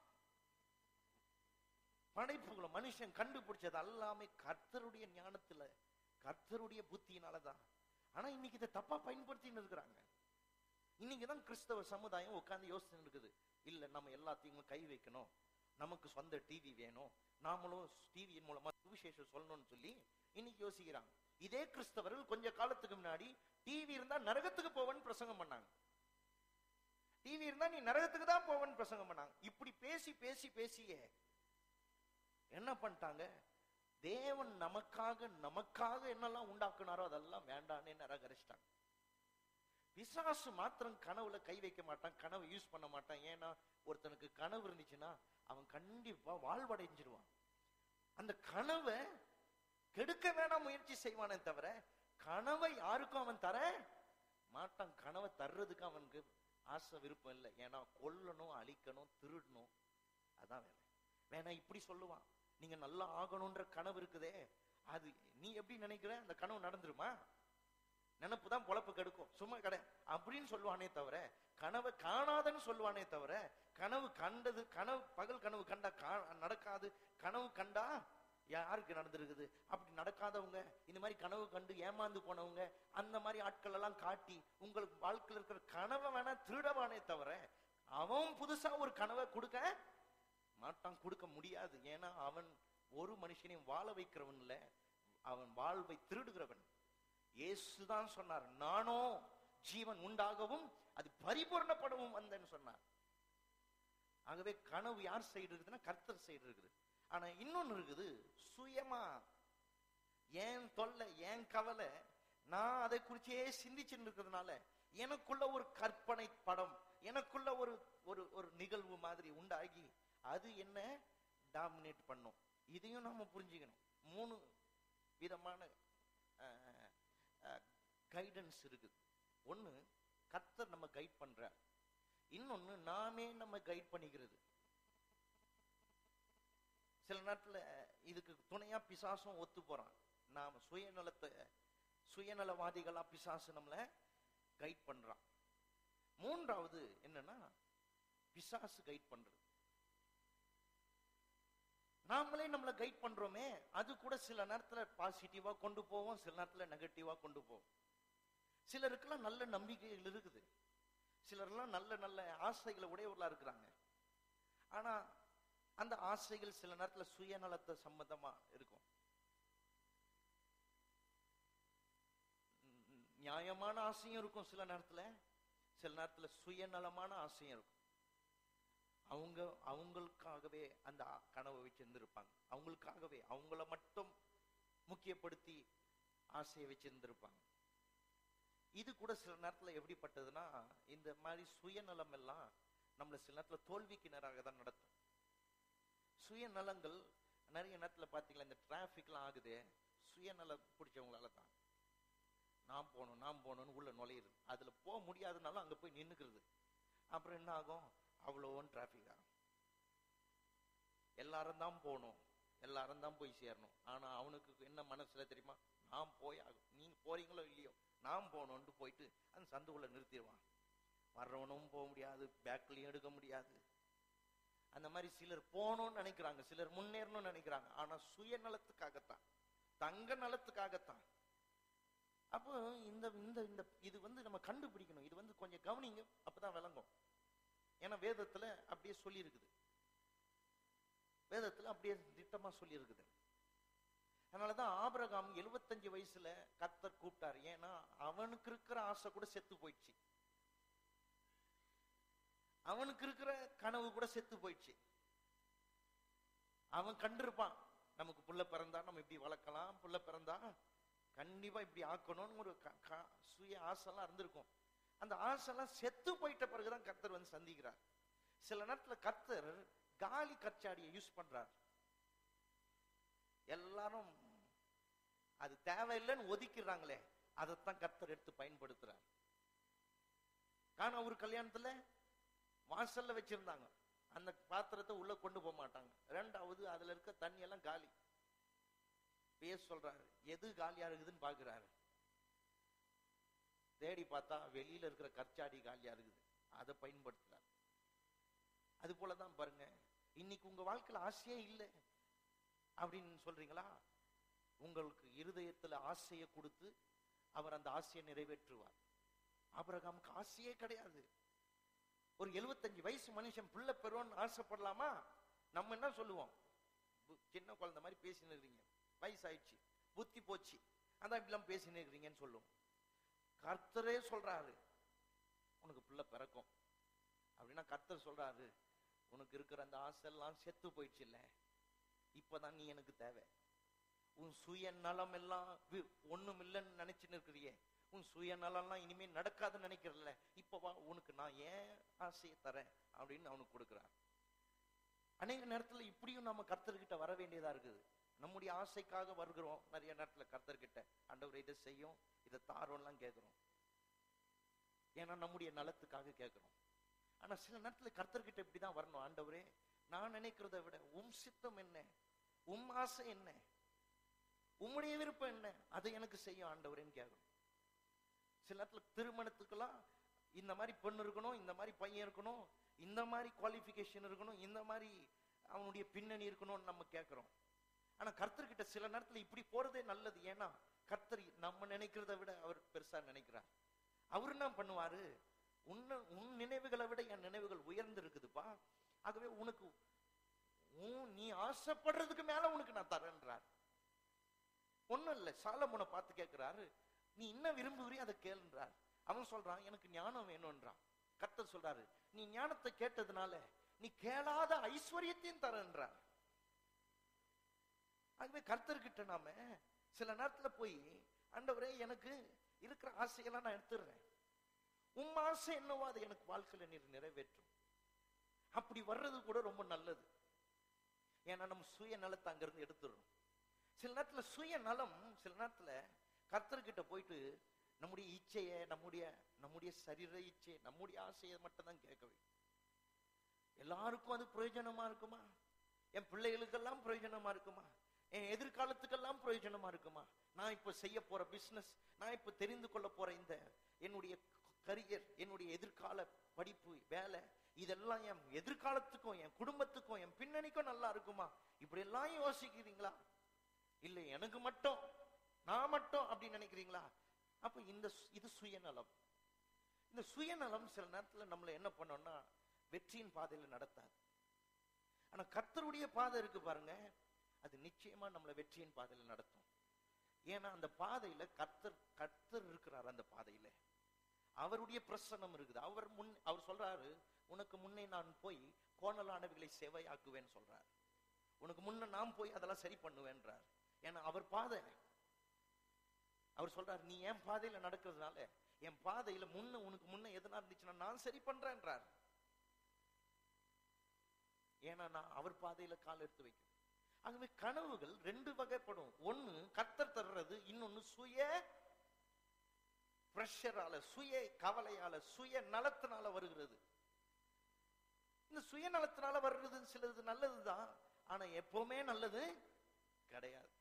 படைப்புகளும் மனுஷன் கண்டுபிடிச்சது எல்லாமே கர்த்தருடைய ஞானத்துல கர்த்தருடைய புத்தியினாலதான் ஆனா இன்னைக்கு இதை தப்பா பயன்படுத்தின்னு இருக்கிறாங்க இன்னைக்குதான் கிறிஸ்தவ சமுதாயம் உட்கார்ந்து யோசனை இருக்குது இல்ல நம்ம எல்லாத்தையும் கை வைக்கணும் நமக்கு சொந்த டிவி வேணும் நாமளும் டிவியின் மூலமா சுவிசேஷம் சொல்லணும்னு சொல்லி இன்னைக்கு யோசிக்கிறாங்க இதே கிறிஸ்தவர்கள் கொஞ்ச காலத்துக்கு முன்னாடி டிவி இருந்தா நரகத்துக்கு போவன்னு பிரசங்கம் பண்ணாங்க டிவி இருந்தா நீ நரகத்துக்கு தான் போவன்னு பிரசங்கம் பண்ணாங்க இப்படி பேசி பேசி பேசியே என்ன பண்ணிட்டாங்க தேவன் நமக்காக நமக்காக என்னெல்லாம் உண்டாக்குனாரோ அதெல்லாம் வேண்டான்னு நிராகரிச்சிட்டாங்க பிசாசு மாத்திரம் கனவுல கை வைக்க மாட்டான் கனவு யூஸ் பண்ண மாட்டான் ஏன்னா ஒருத்தனுக்கு கனவு இருந்துச்சுன்னா அவன் கண்டிப்பா வாழ்வடைஞ்சிருவான் அந்த கனவை கெடுக்க வேணாம் முயற்சி செய்வானே தவிர கனவை யாருக்கும் அவன் தர மாட்டான் கனவை தர்றதுக்கு அவனுக்கு ஆசை விருப்பம் இல்லை ஏன்னா கொல்லணும் அழிக்கணும் திருடணும் அதான் வேலை வேணா இப்படி சொல்லுவான் நீங்க நல்லா ஆகணும்ன்ற கனவு இருக்குதே அது நீ எப்படி நினைக்கிற அந்த கனவு நடந்துருமா நினப்பு தான் பொழப்பு கெடுக்கும் சும்மா கடை அப்படின்னு சொல்லுவானே தவிர கனவை காணாதன்னு சொல்லுவானே தவிர கனவு கண்டது கனவு பகல் கனவு கண்டா கா- நடக்காது கனவு கண்டா யாருக்கு நடந்திருக்குது அப்படி நடக்காதவங்க இந்த மாதிரி கனவு கண்டு ஏமாந்து போனவங்க அந்த மாதிரி ஆட்கள் எல்லாம் காட்டி உங்களுக்கு வாழ்க்கையில் இருக்கிற கனவை வேணா திருடவானே தவிர அவன் புதுசா ஒரு கனவை கொடுக்க மாட்டான் கொடுக்க முடியாது ஏன்னா அவன் ஒரு மனுஷனையும் வாழ வைக்கிறவன் இல்ல அவன் வாழ்வை திருடுகிறவன் இயேசுதான் சொன்னார் நானோ ஜீவன் உண்டாகவும் அது பரிபூர்ணப்படவும் வந்தேன்னு சொன்னார் ஆகவே கனவு யார் சைடு இருக்குதுன்னா கர்த்தர் சைடு இருக்குது ஆனா இன்னொன்னு இருக்குது சுயமா ஏன் தொல்லை ஏன் கவலை நான் அதை குறிச்சே சிந்திச்சுட்டு இருக்கிறதுனால எனக்குள்ள ஒரு கற்பனை படம் எனக்குள்ள ஒரு ஒரு ஒரு நிகழ்வு மாதிரி உண்டாகி அது என்ன டாமினேட் பண்ணும் இதையும் நாம புரிஞ்சுக்கணும் மூணு விதமான கைடன்ஸ் இருக்குது ஒண்ணு கர்த்தர் நம்ம கைட் பண்றார் இன்னொன்னு நாமே நம்ம கைட் பண்ணிக்கிறது சில நேரத்துல இதுக்கு துணையா பிசாசும் ஒத்து போறான் நாம சுயநலத்தை சுயநலவாதிகளா பிசாசு நம்மள கைட் பண்றான் மூன்றாவது என்னன்னா பிசாசு கைட் பண்றது நாமளே நம்மளை கைட் பண்றோமே அது கூட சில நேரத்துல பாசிட்டிவா கொண்டு போவோம் சில நேரத்துல நெகட்டிவா கொண்டு போவோம் சிலருக்கெல்லாம் நல்ல நம்பிக்கைகள் இருக்குது சிலர்லாம் நல்ல நல்ல ஆசைகளை உடையவர்களா இருக்கிறாங்க ஆனா அந்த ஆசைகள் சில நேரத்துல சுயநலத்தை சம்பந்தமா இருக்கும் ம், நியாயமான ஆசையும் இருக்கும் சில நேரத்துல சில நேரத்துல சுயநலமான ஆசையும் இருக்கும் அவங்க அவங்களுக்காகவே அந்த ஆ- கனவை வச்சிருந்திருப்பாங்க அவங்களுக்காகவே அவங்கள மட்டும் முக்கியப்படுத்தி ஆசையை வச்சிருந்திருப்பாங்க இது கூட சில நேரத்துல எப்படிப்பட்டதுன்னா இந்த மாதிரி சுயநலம் எல்லாம் நம்மள சில நேரத்துல தோல்விக்கு நேராக தான் நடத்தும் சுயநலங்கள் நிறைய நேரத்துல பாத்தீங்களா இந்த டிராபிக்லாம் ஆகுது சுயநலம் பிடிச்சவங்களால தான் நான் போகணும் நான் போகணும்னு உள்ள நுழையுது அதுல போக முடியாதுனாலும் அங்க போய் நின்னுக்கிறது அப்புறம் என்ன ஆகும் அவ்வளோன்னு டிராபிக் ஆகும் எல்லாரும் தான் போகணும் எல்லாரும் தான் போய் சேரணும் ஆனா அவனுக்கு என்ன மனசுல தெரியுமா நான் போய் ஆகும் நீங்க போறீங்களோ இல்லையோ நான் போகணும்னு போயிட்டு அந்த சந்துக்குள்ள நிறுத்திடுவான் வர்றவனும் போக முடியாது பேக்லயும் எடுக்க முடியாது அந்த மாதிரி சிலர் போகணும்னு நினைக்கிறாங்க சிலர் முன்னேறணும்னு நினைக்கிறாங்க ஆனா சுயநலத்துக்காகத்தான் தங்க நலத்துக்காகத்தான் அப்போ இந்த இந்த இந்த இது வந்து நம்ம கண்டுபிடிக்கணும் இது வந்து கொஞ்சம் கவனிங்க அப்பதான் விளங்கும் ஏன்னா வேதத்துல அப்படியே சொல்லி இருக்குது வேதத்துல அப்படியே திட்டமா சொல்லி இருக்குது அதனாலதான் ஆபிரகாம் 75 வயசுல கர்த்தர் கூப்பிட்டார் ஏன்னா அவனுக்கு இருக்கிற ஆசை கூட செத்து போயிடுச்சு அவனுக்கு இருக்கிற கனவு கூட செத்து போயிடுச்சு அவன் கண்டிருப்பான் நமக்கு புள்ள பிறந்தா நம்ம இப்படி வளர்க்கலாம் புள்ள பிறந்தா கண்டிப்பா இப்படி ஆக்கணும்னு ஒரு க- க- சுய ஆசைலாம் இருந்திருக்கும் அந்த ஆசைலாம் செத்து போயிட்ட பிறகுதான் கர்த்தர் வந்து சந்திக்கிறார் சில நேரத்துல கர்த்தர் காலி கச்சாடியை யூஸ் பண்றார் எல்லாரும் அது தேவையில்லைன்னு ஒதுக்கிடுறாங்களே அதைத்தான் கர்த்தர் எடுத்து பயன்படுத்துறார் காண ஒரு கல்யாணத்துல வாசல்ல வச்சிருந்தாங்க அந்த பாத்திரத்தை உள்ள கொண்டு போக மாட்டாங்க ரெண்டாவது அதுல இருக்க தண்ணி எல்லாம் காலி பேச சொல்றாரு எது காலியா இருக்குதுன்னு பாக்குறாரு தேடி பார்த்தா வெளியில இருக்கிற கற்சாடி காலியா இருக்குது அதை பயன்படுத்துறாரு அது போலதான் பாருங்க இன்னைக்கு உங்க வாழ்க்கையில ஆசையே இல்லை அப்படின்னு சொல்றீங்களா உங்களுக்கு இருதயத்துல ஆசையை கொடுத்து அவர் அந்த ஆசையை நிறைவேற்றுவார் ஆபிரகாமுக்கு ஆசையே கிடையாது ஒரு 75 வயசு மனுஷன் பிள்ளை பெறுவோம்னு ஆசைப்படலாமா நம்ம என்ன சொல்லுவோம் பு- சின்ன குழந்தை மாதிரி பேசின்னு இருக்கிறீங்க வயசாயிடுச்சு புத்தி போச்சு அதான் இப்படிலாம் பேசின்னு இருக்கிறீங்கன்னு சொல்லுவோம் கர்த்தரே சொல்றாரு உனக்கு பிள்ளை பிறக்கும் அப்படின்னா கர்த்தர் சொல்றாரு உனக்கு இருக்கிற அந்த ஆசை எல்லாம் செத்து போயிடுச்சு இல்ல இப்பதான் நீ எனக்கு தேவை உன் சுயநலம் எல்லாம் வி- ஒண்ணும் இல்லைன்னு நினைச்சுன்னு இருக்கிறியே உன் சுயநலம்லாம் இனிமே நடக்காதுன்னு நினைக்கிறல்ல இப்ப வா உனக்கு நான் ஏன் ஆசையை தரேன் அப்படின்னு அவனுக்கு கொடுக்குறான் அநேக நேரத்துல இப்படியும் நம்ம கர்த்தர்கிட்ட வர வேண்டியதா இருக்குது நம்முடைய ஆசைக்காக வருகிறோம் நிறைய நேரத்துல கர்த்தர்கிட்ட ஆண்டவர் இதை செய்யும் இதை தாரோம்லாம் கேட்கிறோம் ஏன்னா நம்முடைய நலத்துக்காக கேட்கிறோம் ஆனா சில நேரத்துல கர்த்தர்கிட்ட இப்படிதான் வரணும் ஆண்டவரே நான் நினைக்கிறதை விட உம் சித்தம் என்ன உம் ஆசை என்ன உம்முடைய விருப்பம் என்ன அதை எனக்கு செய்யும் ஆண்டவரேன்னு கேட்கணும் சில நேரத்துல திருமணத்துக்கெல்லாம் இந்த மாதிரி பெண் இருக்கணும் இந்த மாதிரி பையன் இருக்கணும் இந்த மாதிரி குவாலிஃபிகேஷன் இருக்கணும் இந்த மாதிரி அவனுடைய பின்னணி இருக்கணும்னு நம்ம கேட்கிறோம் ஆனா கர்த்தர்கிட்ட சில நேரத்துல இப்படி போறதே நல்லது ஏன்னா கர்த்தர் நம்ம நினைக்கிறதை விட அவர் பெருசா நினைக்கிறார் அவர் என்ன பண்ணுவாரு உன்ன உன் நினைவுகளை விட என் நினைவுகள் உயர்ந்து இருக்குதுப்பா ஆகவே உனக்கு உன் நீ ஆசைப்படுறதுக்கு மேல உனக்கு நான் தரேன்றார் ஒண்ணும் இல்ல சாலமோனை பார்த்து கேட்கிறாரு நீ என்ன விரும்புகிறியோ அதை கேளுன்றார் அவன் சொல்றான் எனக்கு ஞானம் வேணும்ன்றான் கர்த்தர் சொல்றாரு நீ ஞானத்தை கேட்டதுனால நீ கேளாத ஐஸ்வர்யத்தையும் தரேன்றார் ஆகவே கர்த்தர்கிட்ட நாம சில நேரத்துல போய் ஆண்டவரே எனக்கு இருக்கிற ஆசையெல்லாம் நான் எடுத்துடுறேன் உம் ஆசை என்னவோ அதை எனக்கு வாழ்க்கையில நீர் நிறைவேற்றும் அப்படி வர்றது கூட ரொம்ப நல்லது ஏன்னா நம்ம சுய நலத்தை அங்கிருந்து எடுத்துடணும் சில நேரத்துல சுய நலம் சில நேரத்துல கர்த்தர்கிட்ட போயிட்டு நம்முடைய இச்சையை நம்முடைய நம்முடைய சரீர இச்சை நம்முடைய ஆசையை மட்டும் தான் கேட்கவே எல்லாருக்கும் அது பிரயோஜனமா இருக்குமா என் பிள்ளைகளுக்கெல்லாம் பிரயோஜனமா இருக்குமா என் எதிர்காலத்துக்கெல்லாம் பிரயோஜனமா இருக்குமா நான் இப்ப செய்ய போற பிசினஸ் நான் இப்ப தெரிந்து கொள்ள போற இந்த என்னுடைய கரியர் என்னுடைய எதிர்கால படிப்பு வேலை இதெல்லாம் என் எதிர்காலத்துக்கும் என் குடும்பத்துக்கும் என் பின்னணிக்கும் நல்லா இருக்குமா இப்படி எல்லாம் யோசிக்கிறீங்களா இல்ல எனக்கு மட்டும் நான் மட்டும் அப்படின்னு நினைக்கிறீங்களா அப்ப இந்த சு- இது சுயநலம் இந்த சுயநலம் சில நேரத்துல நம்மளை என்ன பண்ணோம்னா வெற்றியின் பாதையில நடத்தாது ஆனா கர்த்தருடைய பாதை இருக்கு பாருங்க அது நிச்சயமா நம்மளை வெற்றியின் பாதையில நடத்தும் ஏன்னா அந்த பாதையில கர்த்தர் கர்த்தர் இருக்கிறார் அந்த பாதையில அவருடைய பிரசன்னம் இருக்குது அவர் முன் அவர் சொல்றாரு உனக்கு முன்னே நான் போய் கோணலானவைகளை செவையாக்குவேன்னு சொல்றார் உனக்கு முன்ன நான் போய் அதெல்லாம் சரி பண்ணுவேன்றார் ஏன்னா அவர் பாதை அவர் சொல்றார் நீ என் பாதையில நடக்கிறதுனால என் பாதையில முன்ன உனக்கு முன்ன எதுனா இருந்துச்சுன்னா நான் சரி பண்றேன்றார் ஏன்னா நான் அவர் பாதையில கால் எடுத்து வைக்கும் ஆகவே கனவுகள் ரெண்டு வகைப்படும் ஒண்ணு கத்தர் தர்றது இன்னொன்னு சுய பிரஷரால சுய கவலையால சுய நலத்தினால வருகிறது இந்த சுயநலத்தினால வர்றது சிலது நல்லதுதான் ஆனா எப்பவுமே நல்லது கிடையாது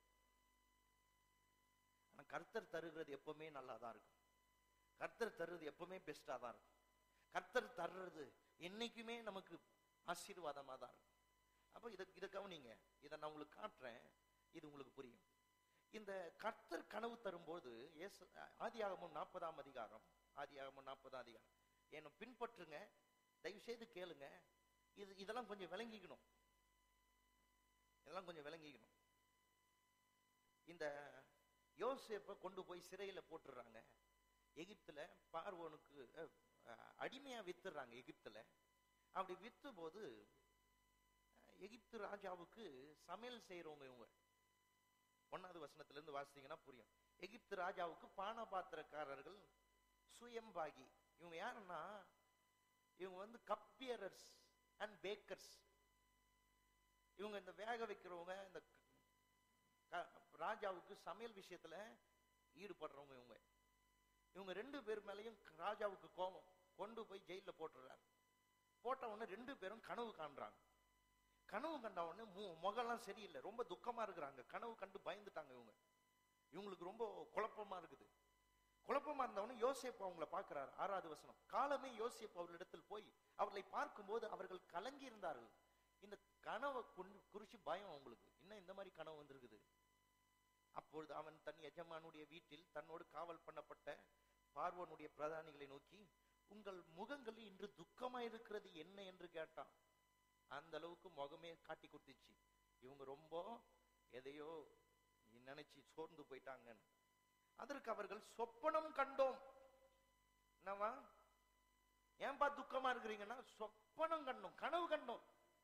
ஆனா கர்த்தர் தருகிறது எப்பவுமே நல்லா தான் இருக்கும் கர்த்தர் தருறது எப்பவுமே பெஸ்டா தான் இருக்கும் கர்த்தர் தர்றது என்னைக்குமே நமக்கு ஆசீர்வாதமா தான் இருக்கும் அப்ப இதை இதை கவனிங்க இதை நான் உங்களுக்கு காட்டுறேன் இது உங்களுக்கு புரியும் இந்த கர்த்தர் கனவு தரும்போது இயேசு ஆதியாகமம் நாற்பதாம் அதிகாரம் ஆதியாகமம் நாற்பதாம் அதிகாரம் என்னை பின்பற்றுங்க தயவு செய்து கேளுங்க இது இதெல்லாம் கொஞ்சம் விளங்கிக்கணும் இதெல்லாம் கொஞ்சம் விளங்கிக்கணும் இந்த யோசேப்பை கொண்டு போய் சிறையில போட்டுடுறாங்க எகிப்துல பார்வோனுக்கு அஹ், அஹ், அடிமையா வித்துடுறாங்க எகிப்துல அப்படி வித்து போது அஹ், எகிப்து ராஜாவுக்கு சமையல் செய்யறவங்க இவங்க ஒன்னாவது வசனத்துல இருந்து வாசித்தீங்கன்னா புரியும் எகிப்து ராஜாவுக்கு பானபாத்திரக்காரர்கள் சுயம்பாகி இவங்க யாருன்னா இவங்க வந்து கப்பியரர்ஸ் அண்ட் பேக்கர்ஸ் இவங்க இந்த வேக வைக்கிறவங்க இந்த க- ராஜாவுக்கு சமையல் விஷயத்துல ஈடுபடுறவங்க இவங்க இவங்க ரெண்டு பேர் மேலயும் ராஜாவுக்கு கோபம் கொண்டு போய் ஜெயில போட்டுறாரு போட்ட உடனே ரெண்டு பேரும் கனவு காண்றாங்க கனவு கண்ட உடனே மு- முகம்லாம் சரியில்லை ரொம்ப துக்கமா இருக்கிறாங்க கனவு கண்டு பயந்துட்டாங்க இவங்க இவங்களுக்கு ரொம்ப குழப்பமா இருக்குது குழப்பமா இருந்தவொடனே யோசேப்பு அவங்கள பார்க்கிறார் ஆறாவது வசனம் காலமே யோசேப்பு அவர்களிடத்தில் போய் அவர்களை பார்க்கும்போது அவர்கள் கலங்கி இருந்தார்கள் இந்த கனவை கொண்டு- குறிச்சு பயம் அவங்களுக்கு இன்னும் இந்த மாதிரி கனவு வந்திருக்குது அப்பொழுது அவன் தன் எஜமானுடைய வீட்டில் தன்னோடு காவல் பண்ணப்பட்ட பார்வோனுடைய பிரதானிகளை நோக்கி உங்கள் முகங்களில் இன்று துக்கமா இருக்கிறது என்ன என்று கேட்டான் அந்த அளவுக்கு முகமே காட்டி கொடுத்துச்சு இவங்க ரொம்ப எதையோ நினைச்சு சோர்ந்து போயிட்டாங்கன்னு அதற்கு அவர்கள் சொப்பனம் கண்டோம் என்னவா ஏன்பா துக்கமா இருக்கிறீங்கன்னா சொப்பனம் கண்டோம் கனவு கண்டோம்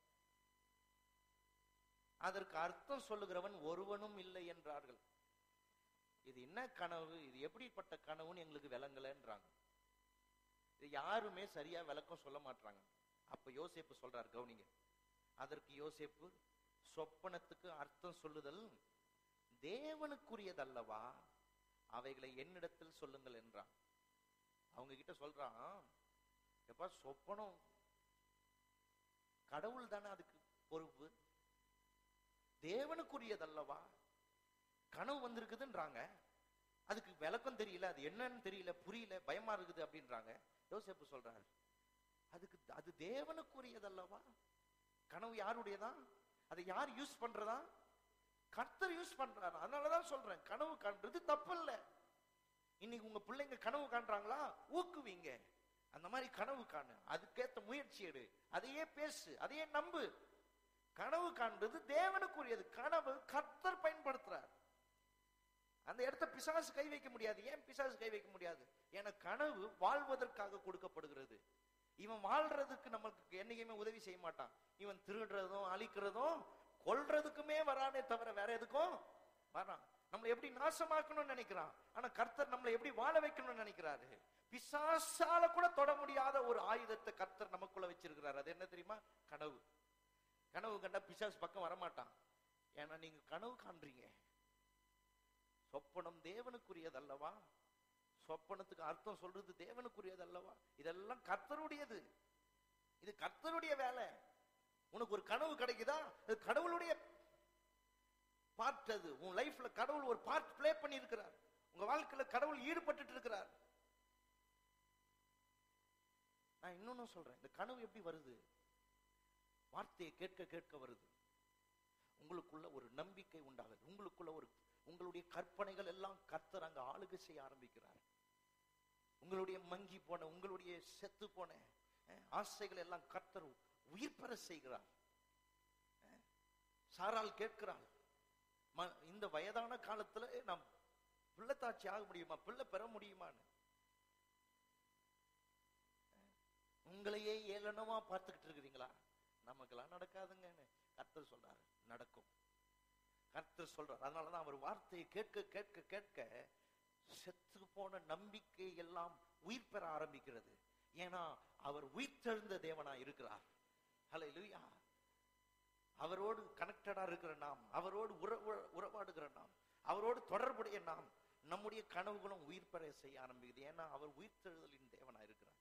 அதற்கு அர்த்தம் சொல்லுகிறவன் ஒருவனும் இல்லை என்றார்கள் இது என்ன கனவு இது எப்படிப்பட்ட கனவுன்னு எங்களுக்கு விளங்கலன்றாங்க இது யாருமே சரியா விளக்கம் சொல்ல மாட்டாங்க அப்ப யோசேப்பு சொல்றார் கவுனிங்க அதற்கு யோசேப்பு சொப்பனத்துக்கு அர்த்தம் சொல்லுதல் தேவனுக்குரியதல்லவா அவைகளை என்னிடத்தில் சொல்லுங்கள் என்றான் அவங்க கிட்ட சொல்றான் எப்பா சொப்பனம் கடவுள் தானே அதுக்கு பொறுப்பு தேவனுக்குரியதல்லவா கனவு வந்திருக்குதுன்றாங்க அதுக்கு விளக்கம் தெரியல அது என்னன்னு தெரியல புரியல பயமா இருக்குது அப்படின்றாங்க யோசேப்பு சொல்றாரு அதுக்கு அது தேவனுக்குரியதல்லவா கனவு யாருடையதா அதை யார் யூஸ் பண்றதா கர்த்தர் யூஸ் பண்றாரு அதனாலதான் சொல்றேன் கனவு காண்றது தப்பு இல்ல இன்னைக்கு உங்க பிள்ளைங்க கனவு காண்றாங்களா ஊக்குவீங்க அந்த மாதிரி கனவு காணு அதுக்கேத்த முயற்சி எடு அதையே பேசு அதையே நம்பு கனவு காண்றது தேவனுக்குரியது கனவு கர்த்தர் பயன்படுத்துறார் அந்த இடத்த பிசாசு கை வைக்க முடியாது ஏன் பிசாசு கை வைக்க முடியாது ஏன்னா கனவு வாழ்வதற்காக கொடுக்கப்படுகிறது இவன் வாழ்றதுக்கு நமக்கு என்னைக்குமே உதவி செய்ய மாட்டான் இவன் திருடுறதும் அழிக்கிறதும் கொல்றதுக்குமே வரானே தவிர வேற எதுக்கும் வரான் நம்மளை எப்படி நாசமாக்கணும்னு நினைக்கிறான் ஆனா கர்த்தர் நம்மளை எப்படி வாழ வைக்கணும்னு நினைக்கிறாரு பிசாசால கூட தொட முடியாத ஒரு ஆயுதத்தை கர்த்தர் நமக்குள்ள வச்சிருக்கிறாரு அது என்ன தெரியுமா கனவு கனவு கண்டா பிசாசு பக்கம் வரமாட்டான் ஏன்னா நீங்க கனவு காண்றீங்க சொப்பனம் தேவனுக்குரியதல்லவா சொப்பனத்துக்கு அர்த்தம் சொல்றது தேவனுக்குரியதல்லவா இதெல்லாம் கர்த்தருடையது இது கர்த்தருடைய வேலை உனக்கு ஒரு கனவு கிடைக்குதா அது கடவுளுடைய பார்ட் அது உன் லைஃப்ல கடவுள் ஒரு பார்ட் ப்ளே பண்ணி இருக்கிறார் உங்க வாழ்க்கையில கடவுள் ஈடுபட்டு இருக்கிறார் நான் இன்னொன்னு சொல்றேன் இந்த கனவு எப்படி வருது வார்த்தையை கேட்க கேட்க வருது உங்களுக்குள்ள ஒரு நம்பிக்கை உண்டாகுது உங்களுக்குள்ள ஒரு உங்களுடைய கற்பனைகள் எல்லாம் கர்த்தர் அங்க ஆளுகை செய்ய ஆரம்பிக்கிறார் உங்களுடைய மங்கி போன உங்களுடைய செத்து போன அஹ், ஆசைகள் எல்லாம் கர்த்தர் உயிர் பெற செய்கிறார் அஹ், சாராள் கேட்கிறாள் ம- இந்த வயதான காலத்துல நாம் பிள்ளைத்தாட்சி ஆக முடியுமா பிள்ளை பெற முடியுமான்னு உங்களையே ஏளனமா பார்த்துக்கிட்டு இருக்கிறீங்களா நமக்கெல்லாம் நடக்காதுங்கன்னு கர்த்தர் சொல்றாரு நடக்கும் கர்த்தர் சொல்றார் அதனாலதான் அவர் வார்த்தையை கேட்க கேட்க கேட்க செத்து போன நம்பிக்கை எல்லாம் உயிர் பெற ஆரம்பிக்கிறது ஏன்னா அவர் உயிர்த்தெழுந்த தேவனா இருக்கிறார் ஹalleluya அவரோடு கனெக்டடா இருக்கிற நாம் அவரோடு உறவு உறவாடுகிற நாம் அவரோடு தொடர்புடைய நாம் நம்முடைய கனவுகளும் உயிர் பெற செய்ய ஆரம்பிக்குது ஏன்னா அவர் உயிர்த்தெழுதலின் தேவனா இருக்கிறார்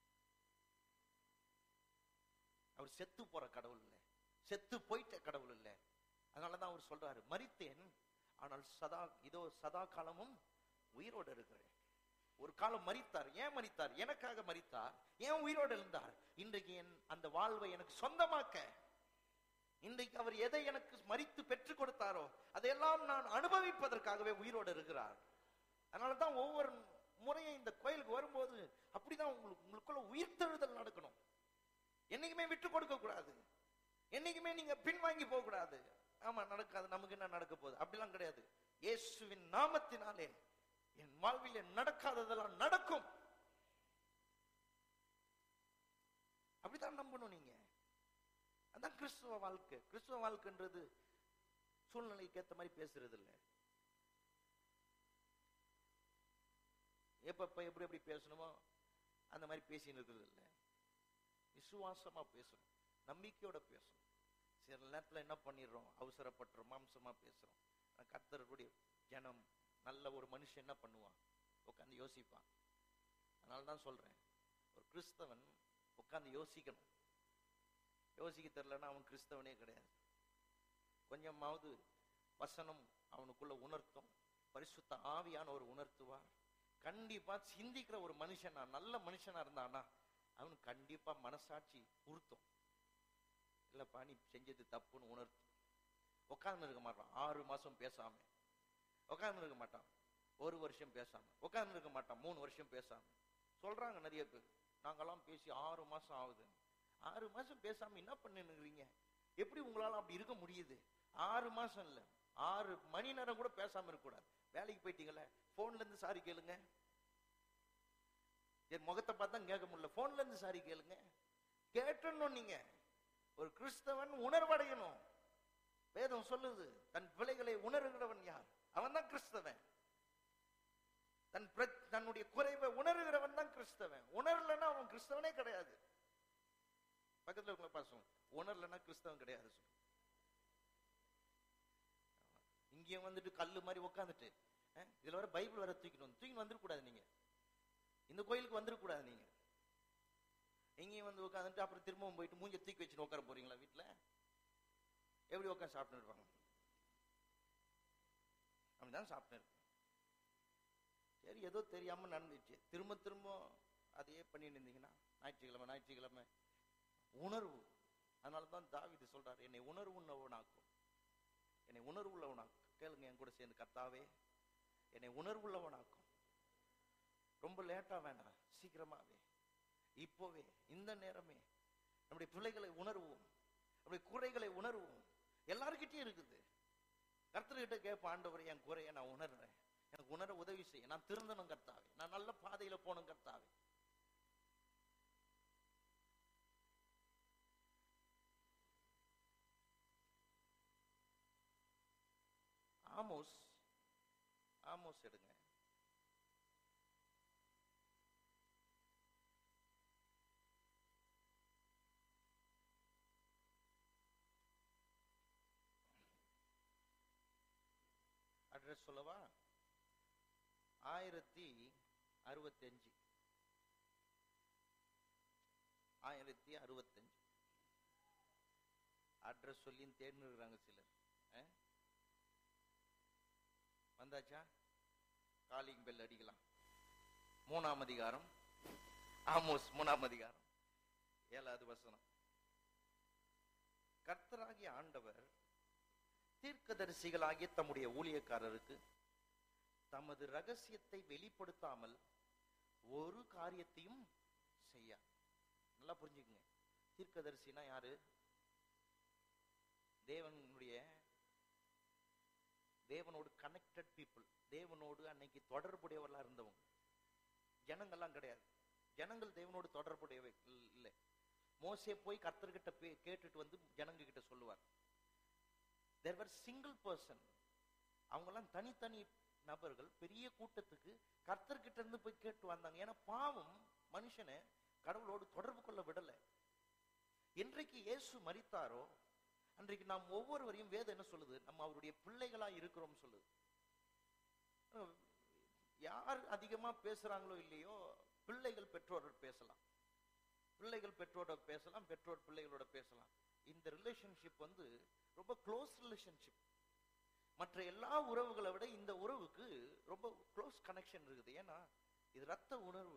அவர் செத்து போற கடவுள் இல்லை செத்து போயிட்ட கடவுள் இல்லை அதனாலதான் அவர் சொல்றாரு மரித்தேன் ஆனால் சதா இதோ சதா காலமும் உயிரோடு இருக்கிறேன் ஒரு காலம் மரித்தார் ஏன் மரித்தார் எனக்காக மரித்தார் ஏன் உயிரோடு இருந்தார் இன்றைக்கு என் அந்த வாழ்வை எனக்கு சொந்தமாக்க இன்றைக்கு அவர் எதை எனக்கு மரித்து பெற்றுக் கொடுத்தாரோ அதையெல்லாம் நான் அனுபவிப்பதற்காகவே உயிரோடு இருக்கிறார் அதனால தான் ஒவ்வொரு முறையும் இந்த கோயிலுக்கு வரும்போது அப்படிதான் உங்களுக்கு உங்களுக்குள்ள உயிர்த்தெழுதல் நடக்கணும் என்னைக்குமே விட்டு கொடுக்க கூடாது என்னைக்குமே நீங்க பின்வாங்கி போக கூடாது ஆமா நடக்காது நமக்கு என்ன நடக்க போகுது அப்படிலாம் கிடையாது இயேசுவின் நாமத்தினாலே என் வாழ்விலே நடக்காததெல்லாம் நடக்கும் அப்படிதான் நம்பணும் நீங்க அதான் கிறிஸ்துவ வாழ்க்கை கிறிஸ்துவ வாழ்க்கைன்றது சூழ்நிலைக்கு ஏத்த மாதிரி பேசுறது இல்ல எப்ப எப்ப எப்படி எப்படி பேசணுமோ அந்த மாதிரி பேசின்னு இருக்கிறது இல்ல விசுவாசமா பேசணும் நம்பிக்கையோட பேசணும் சில நேரத்துல என்ன பண்ணிடுறோம் அவசரப்படுறோம் மாம்சமா பேசுறோம் ஆனா கர்த்தருடைய ஜனம் நல்ல ஒரு மனுஷன் என்ன பண்ணுவான் உட்காந்து யோசிப்பான் அதனால தான் சொல்றேன் ஒரு கிறிஸ்தவன் உட்காந்து யோசிக்கணும் யோசிக்க தெரியலன்னா அவன் கிறிஸ்தவனே கிடையாது கொஞ்சமாவது வசனம் அவனுக்குள்ள உணர்த்தும் பரிசுத்த ஆவியான ஒரு உணர்த்துவார் கண்டிப்பா சிந்திக்கிற ஒரு மனுஷனா நல்ல மனுஷனா இருந்தானா அவனுக்கு கண்டிப்பா மனசாட்சி உறுத்தும் இல்லப்பா நீ செஞ்சது தப்புன்னு உணர்த்தும் உட்கார்ந்து இருக்க மாட்டான் ஆறு மாசம் பேசாம உட்கார்ந்து இருக்க மாட்டான் ஒரு வருஷம் பேசாம உட்கார்ந்து இருக்க மாட்டான் மூணு வருஷம் பேசாம சொல்றாங்க நிறைய பேர் நாங்கெல்லாம் பேசி ஆறு மாசம் ஆகுது ஆறு மாசம் பேசாம என்ன பண்ணுறீங்க எப்படி உங்களால அப்படி இருக்க முடியுது ஆறு மாசம் இல்ல ஆறு மணி நேரம் கூட பேசாம இருக்க கூடாது வேலைக்கு போயிட்டீங்களே போன்ல இருந்து சாரி கேளுங்க என் முகத்தை பார்த்தா கேட்க முடியல போன்ல இருந்து சாரி கேளுங்க கேட்டணும் நீங்க ஒரு கிறிஸ்தவன் உணர்வடையணும் வேதம் சொல்லுது தன் பிள்ளைகளை உணர்கிறவன் யார் அவன் தான் கிறிஸ்தவன் தன் பிர- தன்னுடைய குறைவை உணர்கிறவன் தான் கிறிஸ்தவன் உணரலன்னா அவன் கிறிஸ்தவனே கிடையாது பக்கத்துல இருக்கவங்க பாசம் உணரலன்னா கிறிஸ்தவன் கிடையாது சொல்லு இங்கேயும் வந்துட்டு கல்லு மாதிரி உட்காந்துட்டு இதுல வர பைபிள் வர தூக்கிட்டு வந்து தூக்கிட்டு வந்துடக்கூடாது நீங்க இந்த கோயிலுக்கு வந்துடக்கூடாது நீங்க எங்கேயும் வந்து உட்காந்துட்டு அப்புறம் திரும்பவும் போயிட்டு மூஞ்ச தூக்கி வச்சுட்டு உட்கார போறீங்களா வீட்டுல எப்படி உட்காந்து சாப்பிட்டு இருப்பாங்க அப்படிதான் சாப்பிட்டு இருப்பாங்க சரி ஏதோ தெரியாம நடந்துச்சு திரும்ப திரும்ப அதையே பண்ணிட்டு இருந்தீங்கன்னா ஞாயிற்றுக்கிழமை ஞாயிற்றுக்கிழமை உணர்வு அதனால தான் தாவீது சொல்றாரு என்னை உணர்வு உள்ளவனாக்கும் என்னை உணர்வு உள்ளவனாக்கும் கேளுங்க என் கூட சேர்ந்து கர்த்தாவே என்னை உணர்வு உள்ளவனாக்கும் ரொம்ப லேட்டா வேண்டாம் சீக்கிரமாவே இப்போவே இந்த நேரமே நம்முடைய பிள்ளைகளை உணர்வோம் நம்முடைய குறைகளை உணர்வோம் எல்லாருக்கிட்டையும் இருக்குது கர்த்தர்கிட்ட கேட்ப ஆண்டவரே என் குறையை நான் உணர்றேன் எனக்கு உணர உதவி செய்ய நான் திருந்தணும் கர்த்தாவே நான் நல்ல பாதையில போகணும் கர்த்தாவே ஆமோஸ் ஆமோஸ் எடுங்க அட்ரஸ் சொல்லவா ஆயிரத்தி அறுபத்தஞ்சு ஆயிரத்தி அறுபத்தஞ்சு அட்ரஸ் சொல்லி தேடின்னு இருக்கிறாங்க சிலர் ஆ? வந்தாச்சா காலிங் பெல் அடிக்கலாம் மூணாம் அதிகாரம் ஆமோஸ் மூணாம் அதிகாரம் ஏழாவது வசனம் கர்த்தராகிய ஆண்டவர் தீர்க்கதரிசிகளாகிய தம்முடைய ஊழியக்காரருக்கு தமது ரகசியத்தை வெளிப்படுத்தாமல் ஒரு காரியத்தையும் செய்யா நல்லா புரிஞ்சுக்குங்க தீர்க்கதரிசினா யாரு தேவனுடைய தேவனோடு கனெக்டட் பீப்புள் தேவனோடு அன்னைக்கு தொடர்புடையவர்களா இருந்தவங்க ஜனங்கள்லாம் கிடையாது ஜனங்கள் தேவனோடு தொடர்புடையவை இல்லை மோசே போய் கர்த்தர்கிட்ட பே- கேட்டுட்டு வந்து ஜனங்க கிட்ட சொல்லுவார் தேர் வர் சிங்கிள் பர்சன் அவங்கெல்லாம் தனித்தனி நபர்கள் பெரிய கூட்டத்துக்கு கர்த்தர்கிட்ட இருந்து போய் கேட்டு வந்தாங்க ஏன்னா பாவம் மனுஷனை கடவுளோடு தொடர்பு கொள்ள விடல என்றைக்கு இயேசு மரித்தாரோ அன்றைக்கு நாம் ஒவ்வொருவரையும் வேதம் என்ன சொல்லுது நம்ம அவருடைய பிள்ளைகளா இருக்கிறோம் சொல்லுது அஹ் யார் அதிகமா பேசுறாங்களோ இல்லையோ பிள்ளைகள் பெற்றோரோட பேசலாம் பிள்ளைகள் பெற்றோரோட பேசலாம் பெற்றோர் பிள்ளைகளோட பேசலாம் இந்த ரிலேஷன்ஷிப் வந்து ரொம்ப க்ளோஸ் ரிலேஷன்ஷிப் மற்ற எல்லா உறவுகளை விட இந்த உறவுக்கு ரொம்ப க்ளோஸ் கனெக்ஷன் இருக்குது ஏன்னா இது ரத்த உணர்வு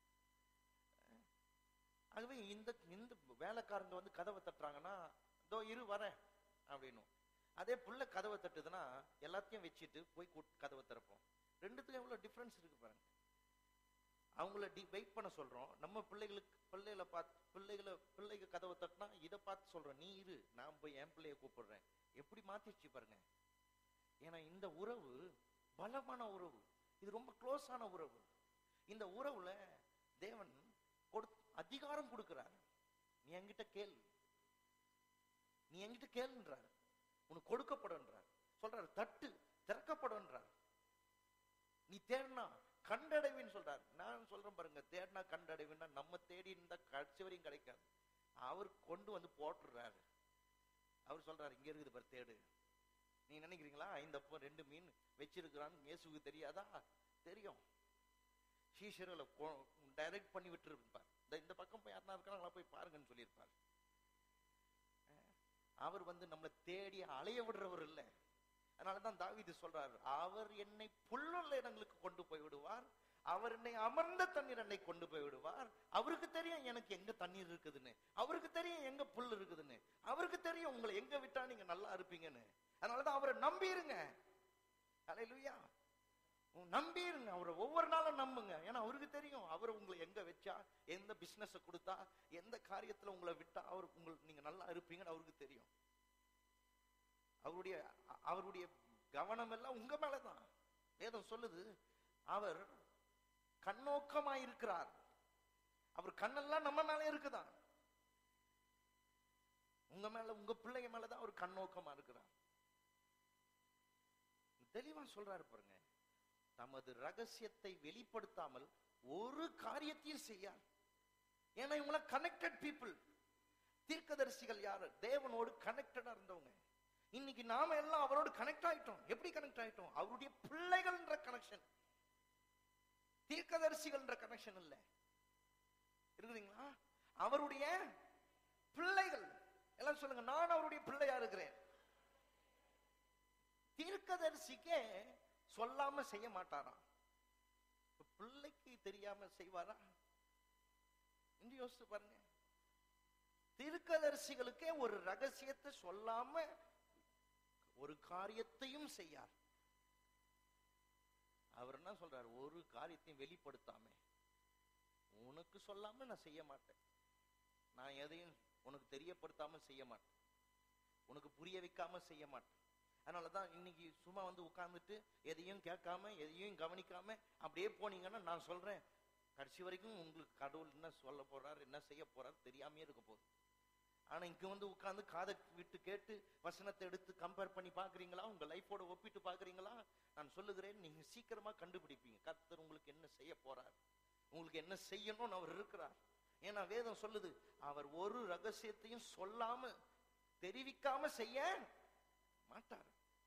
அஹ் ஆகவே இந்த இந்த வேலைக்காரங்க வந்து கதவை தட்டுறாங்கன்னா இதோ இரு வரேன் அப்படின்னும் அதே புள்ள கதவை தட்டுதுன்னா எல்லாத்தையும் வச்சுட்டு போய் கூட்- கதவை திறப்போம் ரெண்டுத்துக்கும் எவ்வளவு டிஃபரன்ஸ் இருக்கு பாருங்க அவங்கள டி வெயிட் பண்ண சொல்றோம் நம்ம பிள்ளைகளுக்கு பிள்ளைகளை பார்த்து பிள்ளைகளை பிள்ளைங்க கதவை தட்டினா இதை பார்த்து சொல்றோம் நீ இரு நான் போய் என் பிள்ளைய கூப்பிடுறேன் எப்படி மாத்திடுச்சு பாருங்க ஏன்னா இந்த உறவு பலமான உறவு இது ரொம்ப க்ளோஸான உறவு இந்த உறவுல தேவன் கொடு அதிகாரம் கொடுக்கிறார் நீ என்கிட்ட கேள் நீ என்கிட்ட கேளுன்றார் உனக்கு கொடுக்கப்படுன்றார் சொல்றார் தட்டு திறக்கப்படுன்றார் நீ தேடினா கண்டடைவின்னு சொல்றார் நான் சொல்றேன் பாருங்க தேடினா கண்டடைவின்னா நம்ம தேடி இருந்தா கடைசி வரையும் கிடைக்காது அவர் கொண்டு வந்து போட்டுறாரு அவர் சொல்றாரு இங்க இருக்குது பாரு தேடு நீ நினைக்கிறீங்களா ஐந்தப்போ ரெண்டு மீன் வச்சிருக்கிறான்னு இயேசுவுக்கு தெரியாதா தெரியும் சீஷர்களை டைரக்ட் பண்ணி விட்டுருப்பார் இந்த இந்த பக்கம் போய் யாருனா இருக்காங்களா போய் பாருங்கன்னு சொல்லியிருப்பார் அஹ் அவர் வந்து நம்மளை தேடி அலைய விடுறவர் இல்லை அதனாலதான் தாவீது சொல்றார் அவர் என்னை புல்லுள்ள இடங்களுக்கு கொண்டு போய் விடுவார் அவர் என்னை அமர்ந்த தண்ணீர் என்னை கொண்டு போய் விடுவார் அவருக்கு தெரியும் எனக்கு எங்க தண்ணீர் இருக்குதுன்னு அவருக்கு தெரியும் எங்க புல் இருக்குதுன்னு அவருக்கு தெரியும் உங்களை எங்க விட்டா நீங்க நல்லா இருப்பீங்கன்னு அதனாலதான் அவரை நம்பிருங்க அலையிலுயா நம்பிருங்க அவரை ஒவ்வொரு நாளும் நம்புங்க ஏன்னா அவருக்கு தெரியும் அவர் உங்களை எங்க வச்சா எந்த பிசினஸ் கொடுத்தா எந்த காரியத்துல உங்களை விட்டா அவர் உங்களுக்கு நீங்க நல்லா இருப்பீங்கன்னு அவருக்கு தெரியும் அவருடைய அ- அவருடைய கவனம் எல்லாம் உங்க மேலதான் வேதம் சொல்லுது அவர் கண்ணோக்கமா இருக்கிறார் அவர் கண்ணெல்லாம் நம்ம மேல இருக்குதான் உங்க மேல உங்க பிள்ளைங்க மேலதான் அவர் கண்ணோக்கமா இருக்கிறார் தெளிவா சொல்றாரு பாருங்க தமது ரகசியத்தை வெளிப்படுத்தாமல் ஒரு காரியத்தையும் செய்யார் ஏன்னா இவங்கள கனெக்டட் பீப்புள் தீர்க்கதரிசிகள் யாரு தேவனோடு கனெக்டடா இருந்தவங்க இன்னைக்கு நாம எல்லாம் அவரோடு கனெக்ட் ஆயிட்டோம் எப்படி கனெக்ட் ஆயிட்டோம் அவருடைய பிள்ளைகள்ன்ற கனெக்ஷன் தீர்க்கதரிசிகள்ன்ற கனெக்ஷன் இல்ல இருக்குதுங்களா அவருடைய பிள்ளைகள் எல்லாம் சொல்லுங்க நான் அவருடைய பிள்ளையா இருக்கிறேன் தீர்க்கதரிசிக்கே சொல்லாம செய்ய மாட்டாராம் இப்ப பிள்ளைக்கு தெரியாம செய்வாரா இங்க யோசிச்சு பாருங்க தீர்க்கதரிசிகளுக்கே ஒரு ரகசியத்தை சொல்லாம ஒரு காரியத்தையும் செய்யார் அவர் என்ன சொல்றார் ஒரு காரியத்தையும் வெளிப்படுத்தாம உனக்கு சொல்லாம நான் செய்ய மாட்டேன் நான் எதையும் உனக்கு தெரியப்படுத்தாம செய்ய மாட்டேன் உனக்கு புரிய வைக்காம செய்ய மாட்டேன் அதனாலதான் இன்னைக்கு சும்மா வந்து உட்கார்ந்துட்டு எதையும் கேட்காம எதையும் கவனிக்காம அப்படியே போனீங்கன்னா நான் சொல்றேன் கடைசி வரைக்கும் உங்களுக்கு கடவுள் என்ன சொல்ல போறார் என்ன செய்ய போறார் தெரியாமே இருக்க போகுது ஆனா இங்க வந்து உட்கார்ந்து காதை விட்டு கேட்டு வசனத்தை எடுத்து கம்பேர் பண்ணி பாக்குறீங்களா உங்க லைஃபோட ஒப்பிட்டு பாக்குறீங்களா நான் சொல்லுகிறேன் நீங்க சீக்கிரமா கண்டுபிடிப்பீங்க கர்த்தர் உங்களுக்கு என்ன செய்ய போறார் உங்களுக்கு என்ன செய்யணும்னு அவர் இருக்கிறார் ஏன்னா வேதம் சொல்லுது அவர் ஒரு ரகசியத்தையும் சொல்லாம தெரிவிக்காம செய்ய மாட்டார்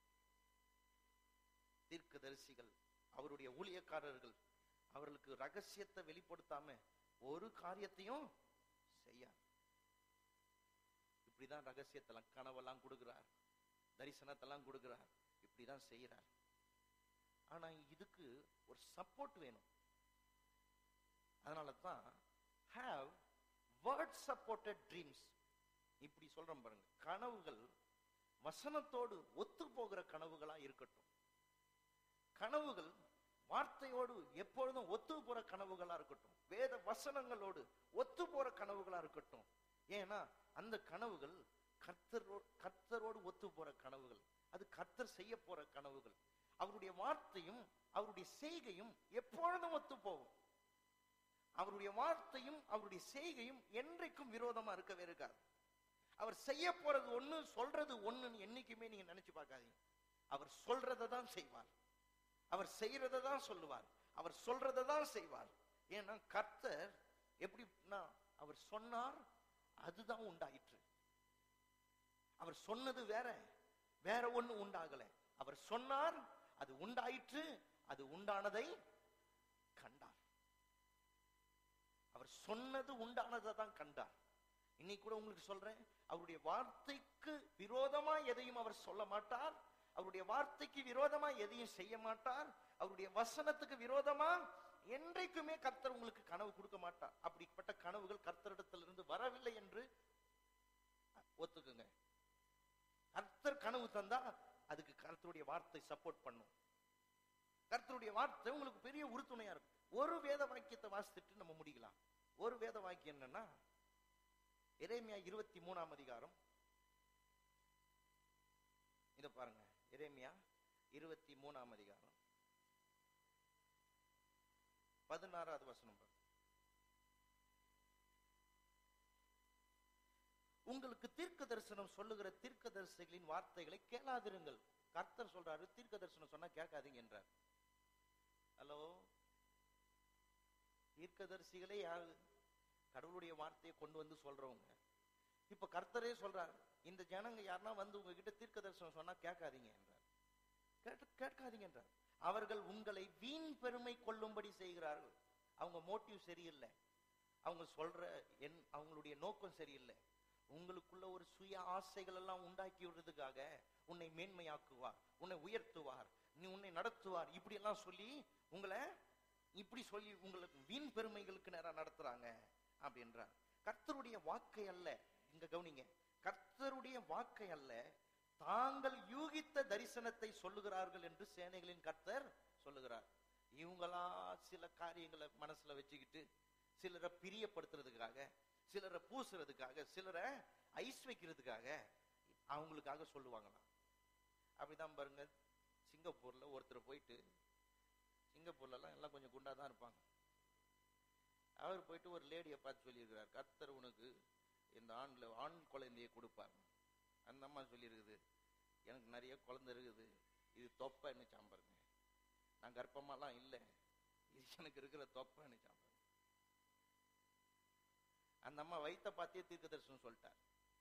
தீர்க்கதரிசிகள் அவருடைய ஊழியக்காரர்கள் அவர்களுக்கு ரகசியத்தை வெளிப்படுத்தாம ஒரு காரியத்தையும் செய்யார் இப்படிதான் ரகசியத்தெல்லாம் கனவெல்லாம் கொடுக்கிறார் தரிசனத்தெல்லாம் கொடுக்கிறார் இப்படிதான் செய்யறார் ஆனா இதுக்கு ஒரு சப்போர்ட் வேணும் அதனால தான் ஹாவ் வேர்ட் சப்போர்ட்டட் ட்ரீம்ஸ் இப்படி சொல்றோம் பாருங்க கனவுகள் வசனத்தோடு ஒத்து போகிற கனவுகளா இருக்கட்டும் கனவுகள் வார்த்தையோடு எப்பொழுதும் ஒத்து போற கனவுகளா இருக்கட்டும் வேத வசனங்களோடு ஒத்து போற கனவுகளா இருக்கட்டும் ஏன்னா அந்த கனவுகள் கர்த்தரோடு கர்த்தரோடு ஒத்து போற கனவுகள் அது கர்த்தர் செய்ய போற கனவுகள் அவருடைய வார்த்தையும் அவருடைய செய்கையும் எப்பொழுதும் ஒத்து போகும் அவருடைய வார்த்தையும் அவருடைய செய்கையும் என்றைக்கும் விரோதமா இருக்கவே இருக்காது அவர் செய்ய போறது ஒண்ணு சொல்றது ஒண்ணுன்னு என்னைக்குமே நீங்க நினைச்சு பார்க்காதீங்க அவர் சொல்றதை தான் செய்வார் அவர் செய்யறதை தான் சொல்லுவார் அவர் சொல்றதை தான் செய்வார் ஏன்னா கர்த்தர் எப்படின்னா அவர் சொன்னார் அதுதான் உண்டாயிற்று அவர் சொன்னது வேற வேற ஒண்ணு உண்டாகல அவர் சொன்னார் அது உண்டாயிற்று அது உண்டானதை கண்டார் அவர் சொன்னது உண்டானதை தான் கண்டார் இன்னைக்கு கூட உங்களுக்கு சொல்றேன் அவருடைய வார்த்தைக்கு விரோதமா எதையும் அவர் சொல்ல மாட்டார் அவருடைய வார்த்தைக்கு விரோதமா எதையும் செய்ய மாட்டார் அவருடைய வசனத்துக்கு விரோதமா என்றைக்குமே கர்த்தர் உங்களுக்கு கனவு கொடுக்க மாட்டார் அப்படிப்பட்ட கனவுகள் கர்த்தரிடத்திலிருந்து வரவில்லை என்று ஒத்துக்குங்க கர்த்தர் கனவு தந்தா அதுக்கு கர்த்தருடைய வார்த்தை சப்போர்ட் பண்ணும் கர்த்தருடைய வார்த்தை உங்களுக்கு பெரிய உறுதுணையா இருக்கும் ஒரு வேத வாக்கியத்தை வாசித்துட்டு நம்ம முடிக்கலாம் ஒரு வேத வாக்கியம் என்னன்னா எரேமியா இருபத்தி மூணாம் அதிகாரம் இத பாருங்க எரேமியா இருபத்தி மூணாம் அதிகாரம் பதினாறாவது வசனம் பாருங்க. உங்களுக்கு தீர்க்க தரிசனம் சொல்லுகிற தீர்க்க தரிசிகளின் வார்த்தைகளை கேளாதிருங்கள் கர்த்தர் சொல்றாரு தீர்க்க தரிசனம் சொன்னா கேட்காதீங்க என்றார் ஹலோ தீர்க்கதரிசிகளே யாரு கடவுளுடைய வார்த்தையை கொண்டு வந்து சொல்றவங்க இப்ப கர்த்தரே சொல்றாரு இந்த ஜனங்க யாருன்னா வந்து உங்ககிட்ட தீர்க்க தரிசனம் சொன்னா கேட்காதீங்க என்றார் கேட்டு கேட்காதீங்க என்றார் அவர்கள் உங்களை வீண் பெருமை கொள்ளும்படி செய்கிறார்கள் அவங்க மோட்டிவ் சரியில்லை அவங்க சொல்ற என் அவங்களுடைய நோக்கம் சரியில்லை உங்களுக்குள்ள ஒரு சுய ஆசைகள் எல்லாம் உண்டாக்கி விடுறதுக்காக உன்னை மேன்மையாக்குவார் உன்னை உயர்த்துவார் நீ உன்னை நடத்துவார் இப்படி எல்லாம் சொல்லி உங்களை இப்படி சொல்லி உங்களுக்கு வீண் பெருமைகளுக்கு நேரா நடத்துறாங்க அப்படின்றார் கர்த்தருடைய வாக்கை அல்ல இங்க கவனிங்க கர்த்தருடைய வாக்கை அல்ல தாங்கள் யூகித்த தரிசனத்தை சொல்லுகிறார்கள் என்று சேனைகளின் கர்த்தர் சொல்லுகிறார் இவங்களா சில காரியங்களை மனசுல வச்சுக்கிட்டு சிலரை பிரியப்படுத்துறதுக்காக சிலரை பூசுறதுக்காக சிலரை ஐஸ் வைக்கிறதுக்காக அவங்களுக்காக சொல்லுவாங்களாம் அப்படிதான் பாருங்க சிங்கப்பூர்ல ஒருத்தர் போயிட்டு சிங்கப்பூர்ல எல்லாம் எல்லாம் கொஞ்சம் குண்டா தான் இருப்பாங்க அவர் போயிட்டு ஒரு லேடியை பார்த்து சொல்லியிருக்கிறார் கர்த்தர் உனக்கு இந்த ஆண்ல ஆண் குழந்தையை கொடுப்பார் அந்த அம்மா சொல்லியிருக்குது எனக்கு நிறைய குழந்தை இருக்குது இது தொப்பைன்னு சாம்பாருங்க நான் கர்ப்பமாலாம் இல்லை இது எனக்கு இருக்கிற தொப்பைன்னு சாம்பார் அந்த அம்மா வயித்த பார்த்தே தீர்க்க தரிசனம் சொல்லிட்டார்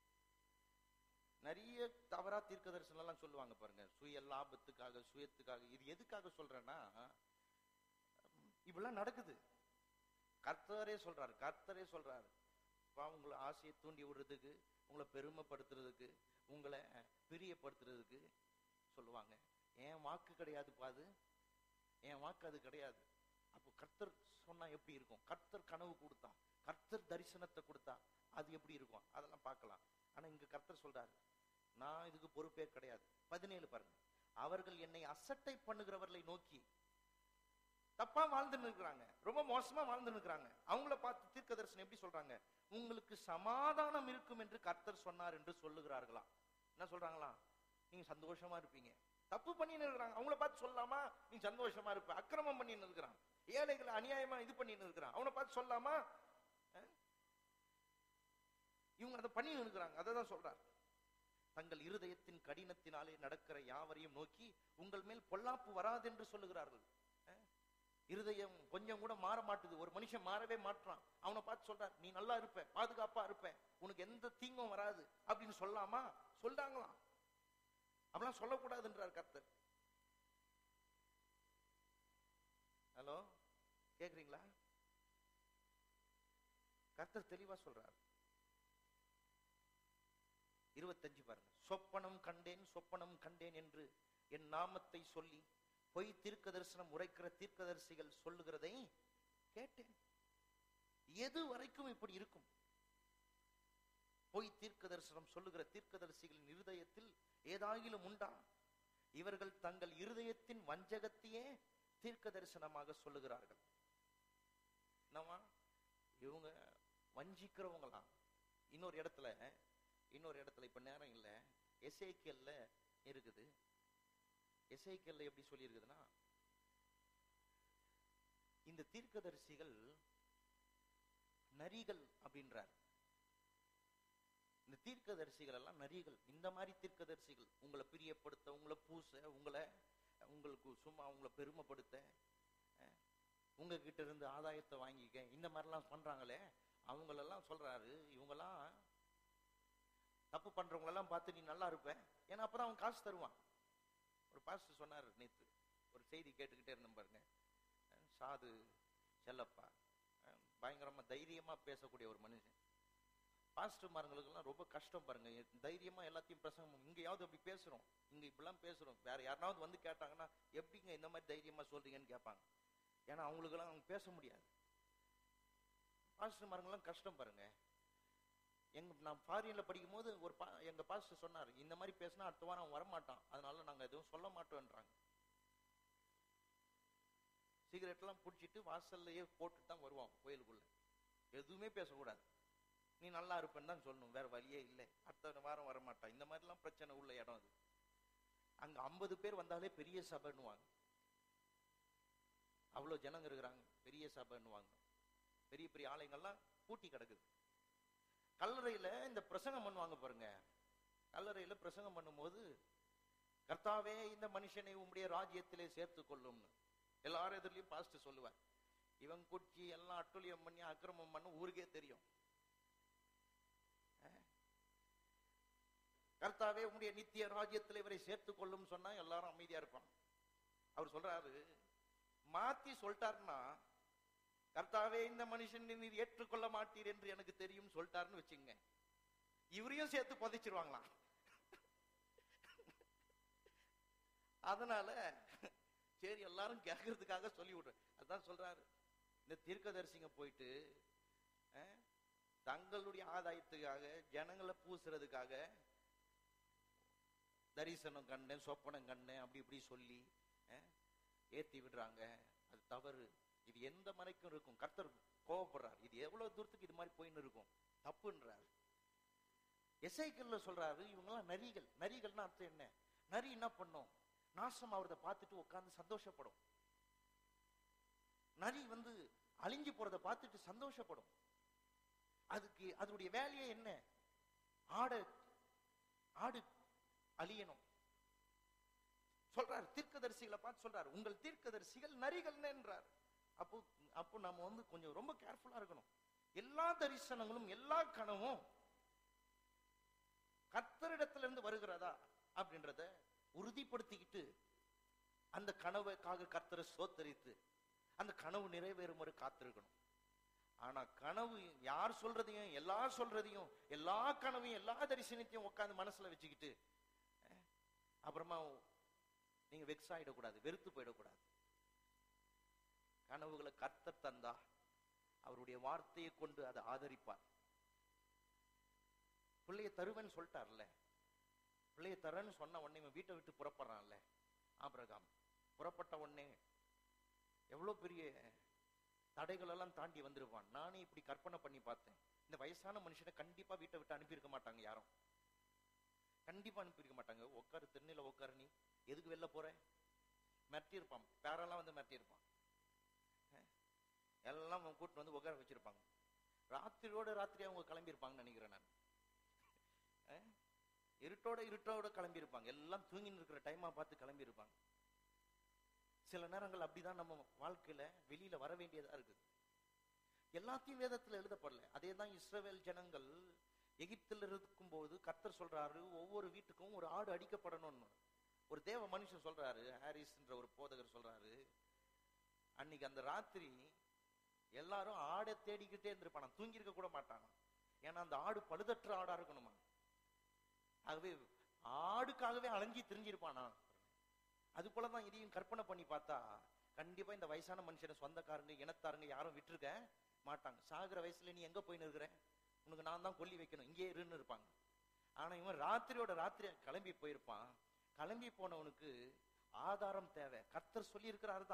நிறைய தவறா தீர்க்க தரிசனம் எல்லாம் சொல்லுவாங்க பாருங்க சுய லாபத்துக்காக சுயத்துக்காக இது எதுக்காக சொல்றேன்னா இப்படிலாம் நடக்குது கர்த்தரே சொல்றாரு கர்த்தரே சொல்றாரு பா உங்களை ஆசையை தூண்டி விடுறதுக்கு உங்களை பெருமைப்படுத்துறதுக்கு உங்களை பிரியப்படுத்துறதுக்கு சொல்லுவாங்க என் வாக்கு கிடையாது பாது என் வாக்கு அது கிடையாது அப்போ கர்த்தர் சொன்னா எப்படி இருக்கும் கர்த்தர் கனவு கொடுத்தா கர்த்தர் தரிசனத்தை கொடுத்தா அது எப்படி இருக்கும் அதெல்லாம் பார்க்கலாம் ஆனா இங்க கர்த்தர் சொல்றாரு நான் இதுக்கு பொறுப்பே கிடையாது பதினேழு பாருங்க அவர்கள் என்னை அசட்டை பண்ணுகிறவர்களை நோக்கி தப்பா வாழ்ந்துன்னு இருக்கிறாங்க ரொம்ப மோசமா வாழ்ந்துன்னு இருக்கிறாங்க அவங்கள பார்த்து தீர்க்க தரிசனம் எப்படி சொல்றாங்க உங்களுக்கு சமாதானம் இருக்கும் என்று கர்த்தர் சொன்னார் என்று சொல்லுகிறார்களா என்ன சொல்றாங்களா நீங்க சந்தோஷமா இருப்பீங்க தப்பு பண்ணின்னு இருக்கிறாங்க அவங்கள பார்த்து சொல்லலாமா நீ சந்தோஷமா இருப்ப அக்கிரமம் பண்ணின்னு இருக்கிறான் ஏழைகளை அநியாயமா இது பண்ணின்னு இருக்கிறான் அவனை பார்த்து சொல்லலாமா அஹ்? இவங்க அதை பண்ணின்னு இருக்கிறாங்க அதை தான் சொல்றார் தங்கள் இருதயத்தின் கடினத்தினாலே நடக்கிற யாவரையும் நோக்கி உங்கள் மேல் பொல்லாப்பு வராது என்று சொல்லுகிறார்கள் அஹ்? இருதயம் கொஞ்சம் கூட மாற மாட்டுது ஒரு மனுஷன் மாறவே மாட்டான் அவனை பார்த்து சொல்றார் நீ நல்லா இருப்ப பாதுகாப்பா இருப்ப உனக்கு எந்த தீங்கும் வராது அப்படின்னு சொல்லலாமா சொல்றாங்களாம் அப்படிலாம் சொல்லக்கூடாதுன்றார் கர்த்தர் ஹலோ கேக்குறீங்களா கர்த்தர் தெளிவா சொல்றார் இருபத்தஞ்சு பாருங்க சொப்பனம் கண்டேன் சொப்பனம் கண்டேன் என்று என் நாமத்தை சொல்லி பொய் தீர்க்க தரிசனம் உரைக்கிற தீர்க்கதரிசிகள் சொல்லுகிறதை கேட்டேன் எது வரைக்கும் இப்படி இருக்கும் பொய் தீர்க்க தரிசனம் சொல்லுகிற தீர்க்கதரிசிகளின் இருதயத்தில் ஏதாகிலும் உண்டா இவர்கள் தங்கள் இருதயத்தின் வஞ்சகத்தையே தீர்க்க தரிசனமாக சொல்லுகிறார்கள் என்னவா இவங்க வஞ்சிக்கிறவங்களாம் இன்னொரு இடத்துல இன்னொரு இடத்துல இப்ப நேரம் இல்ல எஸ்ஐக்கியல்ல இருக்குது எஸ்ஐக்கியல்ல எப்படி சொல்லி இருக்குதுன்னா இந்த தீர்க்கதரிசிகள் நரிகள் அப்படின்றார் இந்த தீர்க்கதரிசிகள் எல்லாம் நரிகள் இந்த மாதிரி தீர்க்கதரிசிகள் உங்களை பிரியப்படுத்த உங்களை பூச உங்களை உங்களுக்கு சும்மா உங்களை பெருமைப்படுத்த அஹ், உங்ககிட்ட இருந்து ஆதாயத்தை வாங்கிக்க இந்த மாதிரிலாம் பண்றாங்களே அவங்களெல்லாம் சொல்றாரு இவங்கெல்லாம் தப்பு பண்றவங்களெல்லாம் பார்த்து நீ நல்லா இருப்ப ஏன்னா அப்பதான் அவன் காசு தருவான் ஒரு பாஸ்டர் சொன்னார் நேத்து ஒரு செய்தி கேட்டுக்கிட்டே இருந்தேன் பாருங்க அஹ், சாது செல்லப்பா அஹ், பயங்கரமா தைரியமா பேசக்கூடிய ஒரு மனுஷன் பாஸ்டர்மார்களுக்கெல்லாம் ரொம்ப கஷ்டம் பாருங்க எ- தைரியமா எல்லாத்தையும் பிரசங்கம் இங்கேயாவது அப்படி பேசுறோம் இங்க இப்படிலாம் பேசுறோம் வேற யாருனாவது வந்து கேட்டாங்கன்னா எப்படிங்க இந்த மாதிரி தைரியமா சொல்றீங்கன்னு கேட்பாங்க ஏன்னா அவங்களுக்கெல்லாம் அவங்க பேச முடியாது பாஸ்டர்மாருங்கெல்லாம் கஷ்டம் பாருங்க எங்க நான் ஃபாரின்ல படிக்கும் போது ஒரு பா எங்க பாஸ்டர் சொன்னார் இந்த மாதிரி பேசினா அடுத்த வாரம் அவன் வரமாட்டான் அதனால நாங்க எதுவும் சொல்ல மாட்டோம்ன்றாங்க சிகரெட் எல்லாம் பிடிச்சிட்டு வாசல்லையே போட்டுட்டு தான் வருவான் கோயிலுக்குள்ள எதுவுமே பேசக்கூடாது நீ நல்லா இருப்பேன்னு தான் சொல்லணும் வேற வழியே இல்லை அடுத்த வாரம் வரமாட்டான் இந்த மாதிரிலாம் பிரச்சனை உள்ள இடம் அது அங்க ஐம்பது பேர் வந்தாலே பெரிய சபைன்னுவாங்க அவ்வளவு ஜனங்க இருக்கிறாங்க பெரிய சபைன்னுவாங்க பெரிய பெரிய ஆலயங்கள்லாம் பூட்டி கிடக்குது கல்லறையில இந்த பிரசங்கம் பண்ணுவாங்க பாருங்க கல்லறையில பிரசங்கம் பண்ணும்போது கர்த்தாவே இந்த மனுஷனை உம்முடைய ராஜ்யத்திலே சேர்த்து கொள்ளும்னு எல்லாரும் எதிரிலையும் பாஸ்ட் சொல்லுவார் இவன் குச்சி எல்லாம் அட்டுழியம் பண்ணி அக்கிரமம் பண்ண ஊருக்கே தெரியும் அஹ். கர்த்தாவே உம்முடைய நித்திய ராஜ்யத்தில் இவரை சேர்த்து கொள்ளும் சொன்னா எல்லாரும் அமைதியா இருப்பான் அவர் சொல்றாரு மாத்தி சொல்லிட்டாருன்னா கர்த்தாவே இந்த மனுஷன் நீர் ஏற்றுக்கொள்ள மாட்டீர் என்று எனக்கு தெரியும் சொல்லிட்டாருன்னு வச்சுங்க இவரையும் சேர்த்து புதைச்சிருவாங்களாம் அதனால சரி எல்லாரும் கேட்கறதுக்காக சொல்லி விடுறேன் அதான் சொல்றாரு இந்த தீர்க்கதரிசிங்க போயிட்டு அஹ், தங்களுடைய ஆதாயத்துக்காக ஜனங்களை பூசுறதுக்காக தரிசனம் கண்டேன் சொப்பனம் கண்டேன் அப்படி இப்படி சொல்லி அஹ், ஏத்தி விடுறாங்க அது தவறு இது எந்த மறைக்கும் இருக்கும் கர்த்தர் கோவப்படுறார் இது எவ்வளவு தூரத்துக்கு இது மாதிரி போயின்னு இருக்கும் தப்புன்றாரு எஸ்ஐக்கல்ல சொல்றாரு இவங்கெல்லாம் நரிகள் நரிகள்னா அர்த்தம் என்ன நரி என்ன பண்ணும் நாசம் அவரத பார்த்துட்டு உட்கார்ந்து சந்தோஷப்படும் நரி வந்து அழிஞ்சு போறத பார்த்துட்டு சந்தோஷப்படும் அதுக்கு அதனுடைய வேலையே என்ன ஆட ஆடு அழியணும் சொல்றாரு தீர்க்கதரிசிகளை பார்த்து சொல்றாரு உங்கள் தீர்க்கதரிசிகள் நரிகள் என்றார் அப்போ அப்போ நம்ம வந்து கொஞ்சம் ரொம்ப கேர்ஃபுல்லா இருக்கணும் எல்லா தரிசனங்களும் எல்லா கனவும் கர்த்தரிடத்துல இருந்து வருகிறதா அப்படின்றத உறுதிப்படுத்திக்கிட்டு அந்த கனவுக்காக கர்த்தரை சோத்தரித்து அந்த கனவு நிறைவேறும் வரை காத்திருக்கணும் ஆனா கனவு யார் சொல்றதையும் எல்லா சொல்றதையும் எல்லா கனவையும் எல்லா தரிசனத்தையும் உட்கார்ந்து மனசுல வச்சுக்கிட்டு அஹ், அப்புறமா நீங்க வெக்ஸ் ஆயிடக்கூடாது வெறுத்து போயிடக்கூடாது கனவுகளை கர்த்தர் தந்தா அவருடைய வார்த்தையை கொண்டு அதை ஆதரிப்பார் பிள்ளைய தருவேன்னு சொல்லிட்டார்ல பிள்ளைய தரேன்னு சொன்ன உடனே இவன் வீட்டை விட்டு புறப்படுறான்ல ஆபிரகாம் புறப்பட்ட உடனே எவ்வளவு பெரிய தடைகள் எல்லாம் தாண்டி வந்திருப்பான் நானே இப்படி கற்பனை பண்ணி பார்த்தேன் இந்த வயசான மனுஷனை கண்டிப்பா வீட்டை விட்டு அனுப்பியிருக்க மாட்டாங்க யாரும் கண்டிப்பா அனுப்பியிருக்க மாட்டாங்க உட்காரு தென்னையில உட்காரு நீ எதுக்கு வெளில போற மிரட்டி இருப்பான் பேரெல்லாம் வந்து மிரட்டி இருப்பான் அஹ், எல்லாம் அவன் கூட்டிட்டு வந்து உட்கார வச்சிருப்பாங்க ராத்திரியோட ராத்திரி அவங்க கிளம்பி இருப்பாங்கன்னு நினைக்கிறேன் நான் அஹ், இருட்டோட இருட்டோட கிளம்பி இருப்பாங்க எல்லாம் தூங்கின்னு இருக்கிற டைமா பார்த்து கிளம்பி இருப்பாங்க சில நேரங்கள் அப்படிதான் நம்ம வாழ்க்கையில வெளியில வர வேண்டியதா இருக்குது எல்லாத்தையும் வேதத்துல எழுதப்படல அதே தான் இஸ்ரவேல் ஜனங்கள் எகிப்தில் இருக்கும்போது கர்த்தர் சொல்றாரு ஒவ்வொரு வீட்டுக்கும் ஒரு ஆடு அடிக்கப்படணும்னு ஒரு தேவ மனுஷன் சொல்றாரு ஹாரிஸ்ன்ற ஒரு போதகர் சொல்றாரு அன்னைக்கு அந்த ராத்திரி எல்லாரும் ஆடை தேடிக்கிட்டே இருந்திருப்பானா தூங்கி இருக்க கூட மாட்டானா ஏன்னா அந்த ஆடு பழுதற்ற ஆடா இருக்கணுமா ஆகவே ஆடுக்காகவே அலைஞ்சி திரிஞ்சிருப்பானா அது போலதான் இதையும் கற்பனை பண்ணி பார்த்தா கண்டிப்பா இந்த வயசான மனுஷனை சொந்தக்காரங்க இனத்தாருங்க யாரும் விட்டுருக்க மாட்டாங்க சாகுற வயசுல நீ எங்க போயின்னு இருக்கிற உனக்கு நான் தான் கொல்லி வைக்கணும் இங்கே இருன்னு இருப்பாங்க ஆனா இவன் ராத்திரியோட ராத்திரி கிளம்பி போயிருப்பான் கிளம்பி போனவனுக்கு ஆதாரம் தேவை கர்த்தர் சொல்லி இருக்கிறாரு தான்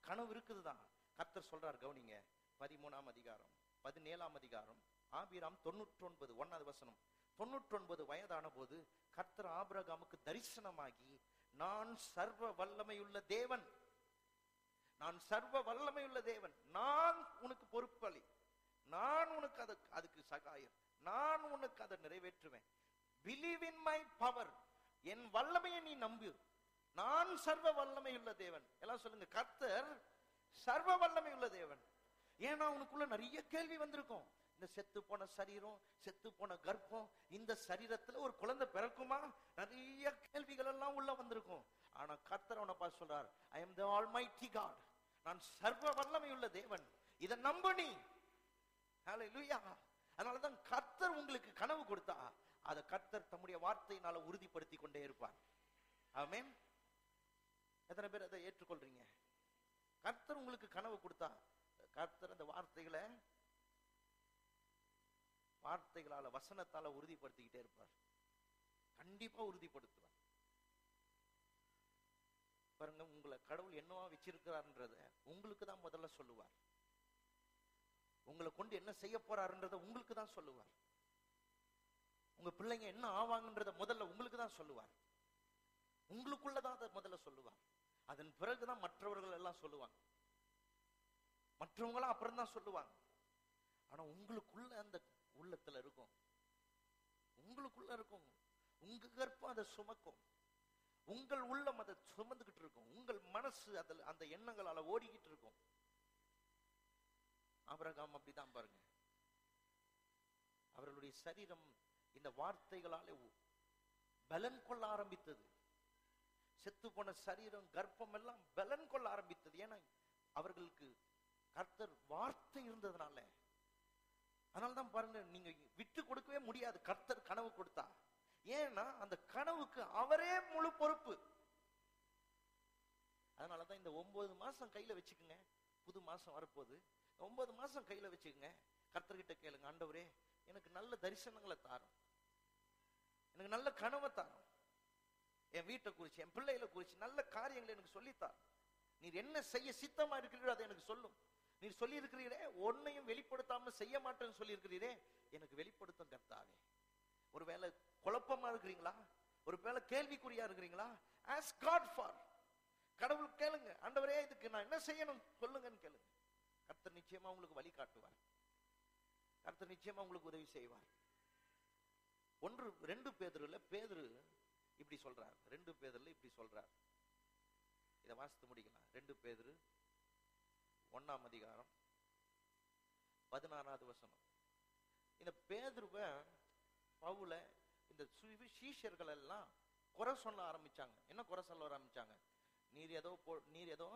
கனவு இருக்குதுதான் கர்த்தர் சொல்றார் கவனிங்க பதிமூணாம் அதிகாரம் பதினேழாம் அதிகாரம் ஆபிராம் தொண்ணூற்றி ஒன்பது ஒன்னாவது வசனம் தொண்ணூற்றி ஒன்பது வயதான போது கர்த்தர் ஆபிரகாமுக்கு தரிசனமாகி நான் சர்வ வல்லமையுள்ள தேவன் நான் சர்வ வல்லமையுள்ள தேவன் நான் உனக்கு பொறுப்பளி நான் உனக்கு அது அதுக்கு சகாயம் நான் உனக்கு அதை நிறைவேற்றுவேன் பிலீவ் இன் மை பவர் என் வல்லமையை நீ நம்பு நான் சர்வ வல்லமையுள்ள தேவன் எல்லாம் சொல்லுங்க கர்த்தர் சர்வ வல்லமையுள்ள தேவன் ஏன்னா உனக்குள்ள நிறைய கேள்வி வந்திருக்கும் இந்த செத்து போன சரீரம் செத்து போன கர்ப்பம் இந்த சரீரத்துல ஒரு குழந்தை பிறக்குமா நிறைய கேள்விகள் எல்லாம் உள்ள வந்திருக்கும் ஆனா கர்த்தர் அவனை பார்த்து சொல்றார் I am the almighty God நான் சர்வ வல்லமையுள்ள தேவன் இதை நம்பு நீ ஹalleluya அதனாலதான் கர்த்தர் உங்களுக்கு கனவு கொடுத்தா அதை கர்த்தர் தம்முடைய வார்த்தையினால உறுதிப்படுத்தி கொண்டே இருப்பார் ஆமென் எத்தனை பேர் அதை ஏற்றுக்கொள்றீங்க கர்த்தர் உங்களுக்கு கனவு கொடுத்தா கர்த்தர் அந்த வார்த்தைகளை வார்த்தைகளால வசனத்தால உறுதிப்படுத்திக்கிட்டே இருப்பார் கண்டிப்பா உறுதிப்படுத்துவார் பாருங்க உங்களை கடவுள் என்னவா வச்சிருக்கிறார்ன்றத உங்களுக்கு தான் முதல்ல சொல்லுவார் உங்களை கொண்டு என்ன செய்ய போறாருன்றத உங்களுக்கு தான் சொல்லுவார் உங்க பிள்ளைங்க என்ன ஆவாங்கன்றத முதல்ல உங்களுக்கு தான் சொல்லுவார் உங்களுக்குள்ளதான் அதை முதல்ல சொல்லுவார் அதன் பிறகுதான் மற்றவர்கள் எல்லாம் சொல்லுவாங்க மற்றவங்களாம் அப்புறம் தான் சொல்லுவாங்க ஆனா உங்களுக்குள்ள அந்த உள்ளத்துல இருக்கும் உங்களுக்குள்ள இருக்கும் உங்க கர்ப்பம் அதை சுமக்கும் உங்கள் உள்ளம் அதை சுமந்துகிட்டு இருக்கும் உங்கள் மனசு அதில் அந்த எண்ணங்களால ஓடிக்கிட்டு இருக்கும் ஆபிரகாம் அப்படிதான் பாருங்க அவர்களுடைய சரீரம் இந்த வார்த்தைகளாலே உ- பலன் கொள்ள ஆரம்பித்தது செத்து போன சரீரம் கர்ப்பம் எல்லாம் பலன் கொள்ள ஆரம்பித்தது ஏன்னா அவர்களுக்கு கர்த்தர் வார்த்தை இருந்ததுனால அதனாலதான் பாருங்க நீங்க விட்டு கொடுக்கவே முடியாது கர்த்தர் கனவு கொடுத்தா ஏன்னா அந்த கனவுக்கு அவரே முழு பொறுப்பு அதனாலதான் இந்த ஒன்பது மாசம் கையில வச்சுக்கோங்க புது மாசம் வரப்போகுது ஒன்பது மாசம் கையில வச்சுக்கோங்க கர்த்தர்கிட்ட கேளுங்க ஆண்டவரே எனக்கு நல்ல தரிசனங்களை தாரும் எனக்கு நல்ல கனவை தாரும் என் வீட்டை குறிச்சு என் பிள்ளைகளை குறிச்சு நல்ல காரியங்களை எனக்கு சொல்லித்தார் நீர் என்ன செய்ய சித்தமா இருக்கிறீரோ அதை எனக்கு சொல்லும் நீர் சொல்லி இருக்கிறீரே ஒன்னையும் வெளிப்படுத்தாம செய்ய மாட்டேன்னு சொல்லி இருக்கிறீரே எனக்கு வெளிப்படுத்தும் கர்த்தாவே ஒருவேளை குழப்பமா இருக்கிறீங்களா ஒருவேளை கேள்விக்குறியா இருக்கிறீங்களா ஆஸ் காட் ஃபார் கடவுள் கேளுங்க ஆண்டவரே இதுக்கு நான் என்ன செய்யணும் சொல்லுங்கன்னு கேளுங்க கர்த்தர் நிச்சயமா உங்களுக்கு வழி காட்டுவார் கர்த்தர் நிச்சயமா உங்களுக்கு உதவி செய்வார் ஒன்று ரெண்டு பேதுருல பேதுரு இப்படி சொல்றார் ரெண்டு பேதுருல இப்படி சொல்றார் இதை வாசித்து முடிக்கலாம் ரெண்டு பேதுரு ஒண்ணாம் அதிகாரம் பதினாறாவது வசனம் இந்த பேதுருவ பவுல இந்த சு- சீஷர்கள் எல்லாம் குறை சொல்ல ஆரம்பிச்சாங்க என்ன குறை சொல்ல ஆரம்பிச்சாங்க நீர் ஏதோ போ நீர் ஏதோ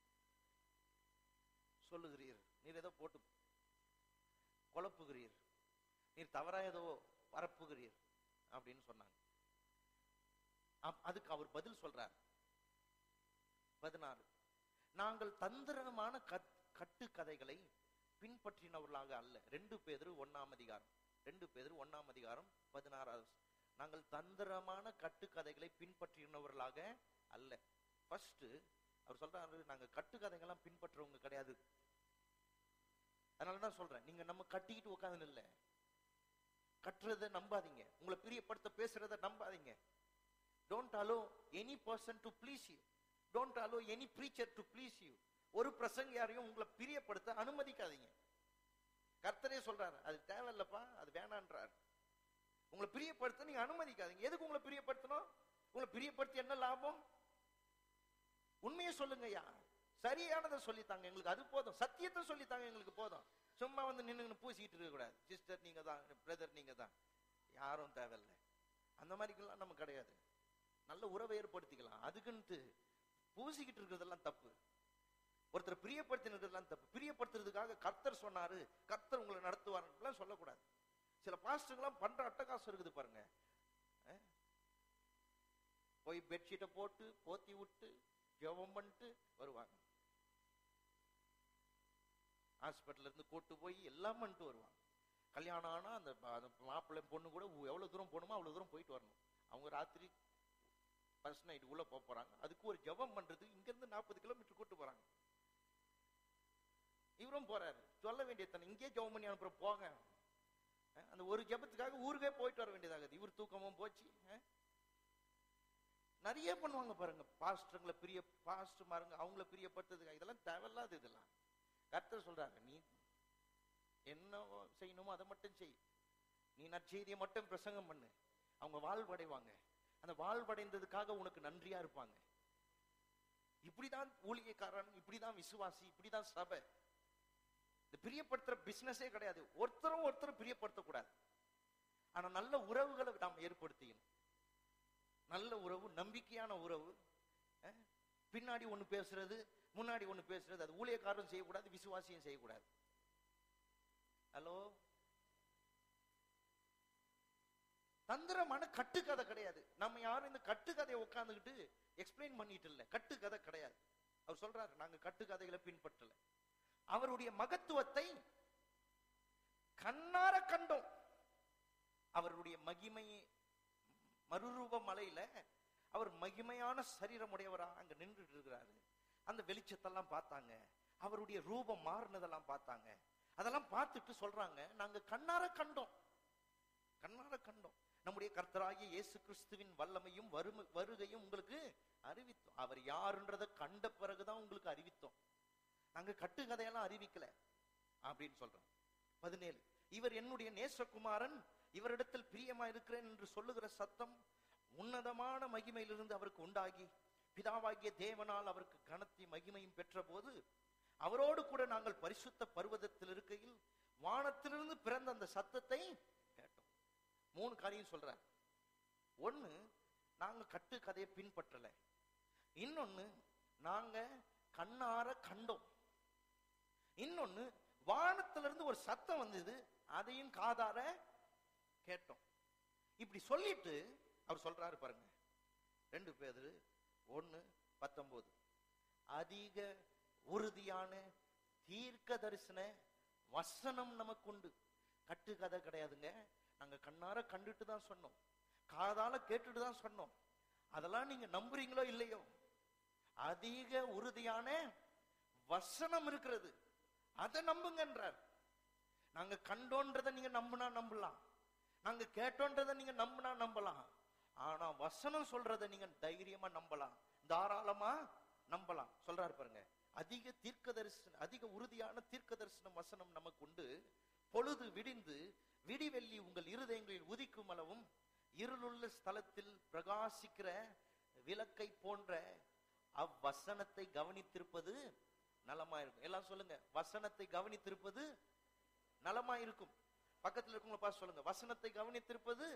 சொல்லுகிறீர் நீர் ஏதோ போட்டு குழப்புகிறீர் நீர் தவறா ஏதோ பரப்புகிறீர் அப்படின்னு சொன்னாங்க அப்- அதுக்கு அவர் பதில் சொல்றார் பதினாறு நாங்கள் தந்திரமான கத் கட்டுக்கதைகளை பின்பற்றினவர்களாக அல்ல ரெண்டு பேதரு ஒண்ணாம் அதிகாரம் ரெண்டு பேதரு ஒண்ணாம் அதிகாரம் பதினாறாவது நாங்கள் தந்திரமான கட்டுக்கதைகளை பின்பற்றினவர்களாக அல்ல ஃபர்ஸ்ட் அவர் சொல்றாரு நாங்க கட்டுக்கதைகள்லாம் பின்பற்றுறவங்க கிடையாது அதனாலதான் சொல்றேன் நீங்க நம்ம கட்டிக்கிட்டு உட்காந்து இல்ல கட்டுறதை நம்பாதீங்க உங்களை பிரியப்படுத்த பேசுறத நம்பாதீங்க don't allow any person to please you don't allow any preacher to please you ஒரு பிரசங்கியாரையும் உங்களை பிரியப்படுத்த அனுமதிக்காதீங்க கர்த்தரே சொல்றாரு அது தேவையில்லப்பா அது வேணான்றார் உங்களை பிரியப்படுத்த நீங்க அனுமதிக்காதீங்க எதுக்கு உங்களை பிரியப்படுத்தணும் உங்களை பிரியப்படுத்தி என்ன லாபம் உண்மையை சொல்லுங்கய்யா சரியானதை சொல்லித்தாங்க எங்களுக்கு அது போதும் சத்தியத்தை சொல்லித்தாங்க எங்களுக்கு போதும் சும்மா வந்து நின்று பூசிக்கிட்டு இருக்க கூடாது சிஸ்டர் நீங்க தான் பிரதர் நீங்க தான் யாரும் தேவையில்லை அந்த மாதிரிக்கெல்லாம் நம்ம கிடையாது நல்ல உறவை ஏற்படுத்திக்கலாம் அதுக்குன்ட்டு பூசிக்கிட்டு இருக்கிறதெல்லாம் தப்பு ஒருத்தர் பிரியப்படுத்தினதெல்லாம் தப்பு பிரியப்படுத்துறதுக்காக கர்த்தர் சொன்னாரு கர்த்தர் உங்களை நடத்துவாருலாம் சொல்லக்கூடாது சில பாஸ்டர்லாம் பண்ற அட்டகாசம் இருக்குது பாருங்க அஹ்? போய் பெட்ஷீட்டை போட்டு போத்தி விட்டு ஜெபம் பண்ணிட்டு வருவாங்க ஹாஸ்பிட்டல்ல இருந்து கூட்டு போய் எல்லாம் பண்ணிட்டு வருவாங்க கல்யாணம் ஆனா அந்த ப- அந்த மாப்பிள்ளை பொண்ணு கூட உ- எவ்வளவு தூரம் போகணுமோ அவ்வளவு தூரம் போயிட்டு வரணும் அவங்க ராத்திரி ஃபர்ஸ்ட் நைட் உள்ள போக போறாங்க அதுக்கு ஒரு ஜெபம் பண்றது இங்க இருந்து நாற்பது கிலோமீட்டர் கூட்டு போறாங்க இவரும் போறாரு சொல்ல வேண்டிய தானே இங்கே ஜெபம் பண்ணி அனுப்புற போங்க அஹ், அந்த ஒரு ஜெபத்துக்காக ஊருக்கே போயிட்டு வர வேண்டியதாகுது இவர் தூக்கமும் போச்சு அஹ். நிறைய பண்ணுவாங்க பாருங்க பாஸ்டருங்களை பிரிய பாஸ்டர் மாருங்க அவங்கள பிரியப்பட்டதுக்காக இதெல்லாம் தேவையில்லாத இதெல்லாம் கர்த்தர் சொல்றாங்க நீ என்ன செய்யணுமோ அதை மட்டும் செய் நீ நற்செய்தியை மட்டும் பிரசங்கம் பண்ணு அவங்க வாழ்வடைவாங்க அந்த வாழ்வடைந்ததுக்காக உனக்கு நன்றியா இருப்பாங்க இப்படிதான் ஊழியக்காரன் இப்படிதான் விசுவாசி இப்படிதான் சபை இந்த பிரியப்படுத்துற பிசினஸே கிடையாது ஒருத்தரும் ஒருத்தரும் பிரியப்படுத்தக்கூடாது ஆனா நல்ல உறவுகளை நாம் ஏற்படுத்திக்கணும் நல்ல உறவு நம்பிக்கையான உறவு அஹ், பின்னாடி ஒண்ணு பேசுறது முன்னாடி ஒண்ணு பேசுறது அது ஊழியக்காரரும் செய்யக்கூடாது விசுவாசியும் செய்யக்கூடாது ஹலோ தந்திரமான கட்டுக்கதை கிடையாது நம்ம யாரும் இந்த கட்டுக்கதையை உட்கார்ந்துகிட்டு எக்ஸ்பிளைன் பண்ணிட்டு இல்ல கட்டுக்கதை கிடையாது அவர் சொல்றாரு நாங்க கட்டுக்கதைகளை பின்பற்றல அவருடைய மகத்துவத்தை கண்ணார கண்டோம் அவருடைய மகிமை மறுரூப மலையில அவர் மகிமையான சரீரமுடையவரா அங்க நின்றுட்டு இருக்கிறாரு அந்த வெளிச்சத்தெல்லாம் பார்த்தாங்க அவருடைய ரூபம் மாறினதெல்லாம் பார்த்தாங்க அதெல்லாம் பார்த்துட்டு சொல்றாங்க நாங்க கண்ணார கண்டோம் கண்ணார கண்டோம் நம்முடைய கர்த்தராகிய இயேசு கிறிஸ்துவின் வல்லமையும் வறுமை வருகையும் உங்களுக்கு அறிவித்தோம் அவர் யாருன்றதை கண்ட பிறகுதான் உங்களுக்கு அறிவித்தோம் நாங்க கட்டுக்கதையெல்லாம் அறிவிக்கல அப்படின்னு சொல்றோம் பதினேழு இவர் என்னுடைய நேசகுமாரன் இவரிடத்தில் பிரியமா இருக்கிறேன் என்று சொல்லுகிற சத்தம் உன்னதமான மகிமையிலிருந்து அவருக்கு உண்டாகி பிதாவாகிய தேவனால் அவருக்கு கனத்தி மகிமையும் பெற்ற போது அவரோடு கூட நாங்கள் பரிசுத்த பர்வதத்தில் இருக்கையில் வானத்திலிருந்து பிறந்த அந்த சத்தத்தை கேட்டோம் மூணு காரியம் சொல்றார் ஒண்ணு நாங்க கட்டு கதையை பின்பற்றல இன்னொன்னு நாங்க கண்ணார கண்டோம் இன்னொன்னு வானத்திலிருந்து ஒரு சத்தம் வந்தது அதையும் காதார கேட்டோம் இப்படி சொல்லிட்டு அவர் சொல்றாரு பாருங்க ரெண்டு பேரு ஒண்ணு பத்தொன்பது அதிக உறுதியான தீர்க்க தரிசன வசனம் நமக்கு உண்டு கட்டுக்கதை கிடையாதுங்க நாங்க கண்ணார கண்டுட்டு தான் சொன்னோம் காதால கேட்டுட்டு தான் சொன்னோம் அதெல்லாம் நீங்க நம்புறீங்களோ இல்லையோ அதிக உறுதியான வசனம் இருக்கிறது அதை நம்புங்கன்றார் நாங்க கண்டோன்றதை நீங்க நம்பினா நம்பலாம் நாங்க கேட்டோன்றதை நீங்க நம்பினா நம்பலாம் ஆனா வசனம் சொல்றதை நீங்க தைரியமா நம்பலாம் தாராளமா நம்பலாம் சொல்றாரு பாருங்க அதிக தீர்க்க தரிசனம் அதிக உறுதியான தீர்க்க தரிசனம் வசனம் நமக்கு உண்டு பொழுது விடிந்து விடிவெள்ளி உங்கள் இருதயங்களில் உதிக்கும் அளவும் இருளுள்ள ஸ்தலத்தில் பிரகாசிக்கிற விளக்கை போன்ற அவ்வசனத்தை கவனித்திருப்பது நலமா இருக்கும் எல்லாம் சொல்லுங்க வசனத்தை கவனித்திருப்பது நலமா இருக்கும் பக்கத்துல இருக்கவங்கள பார்த்து சொல்லுங்க வசனத்தை கவனித்திருப்பது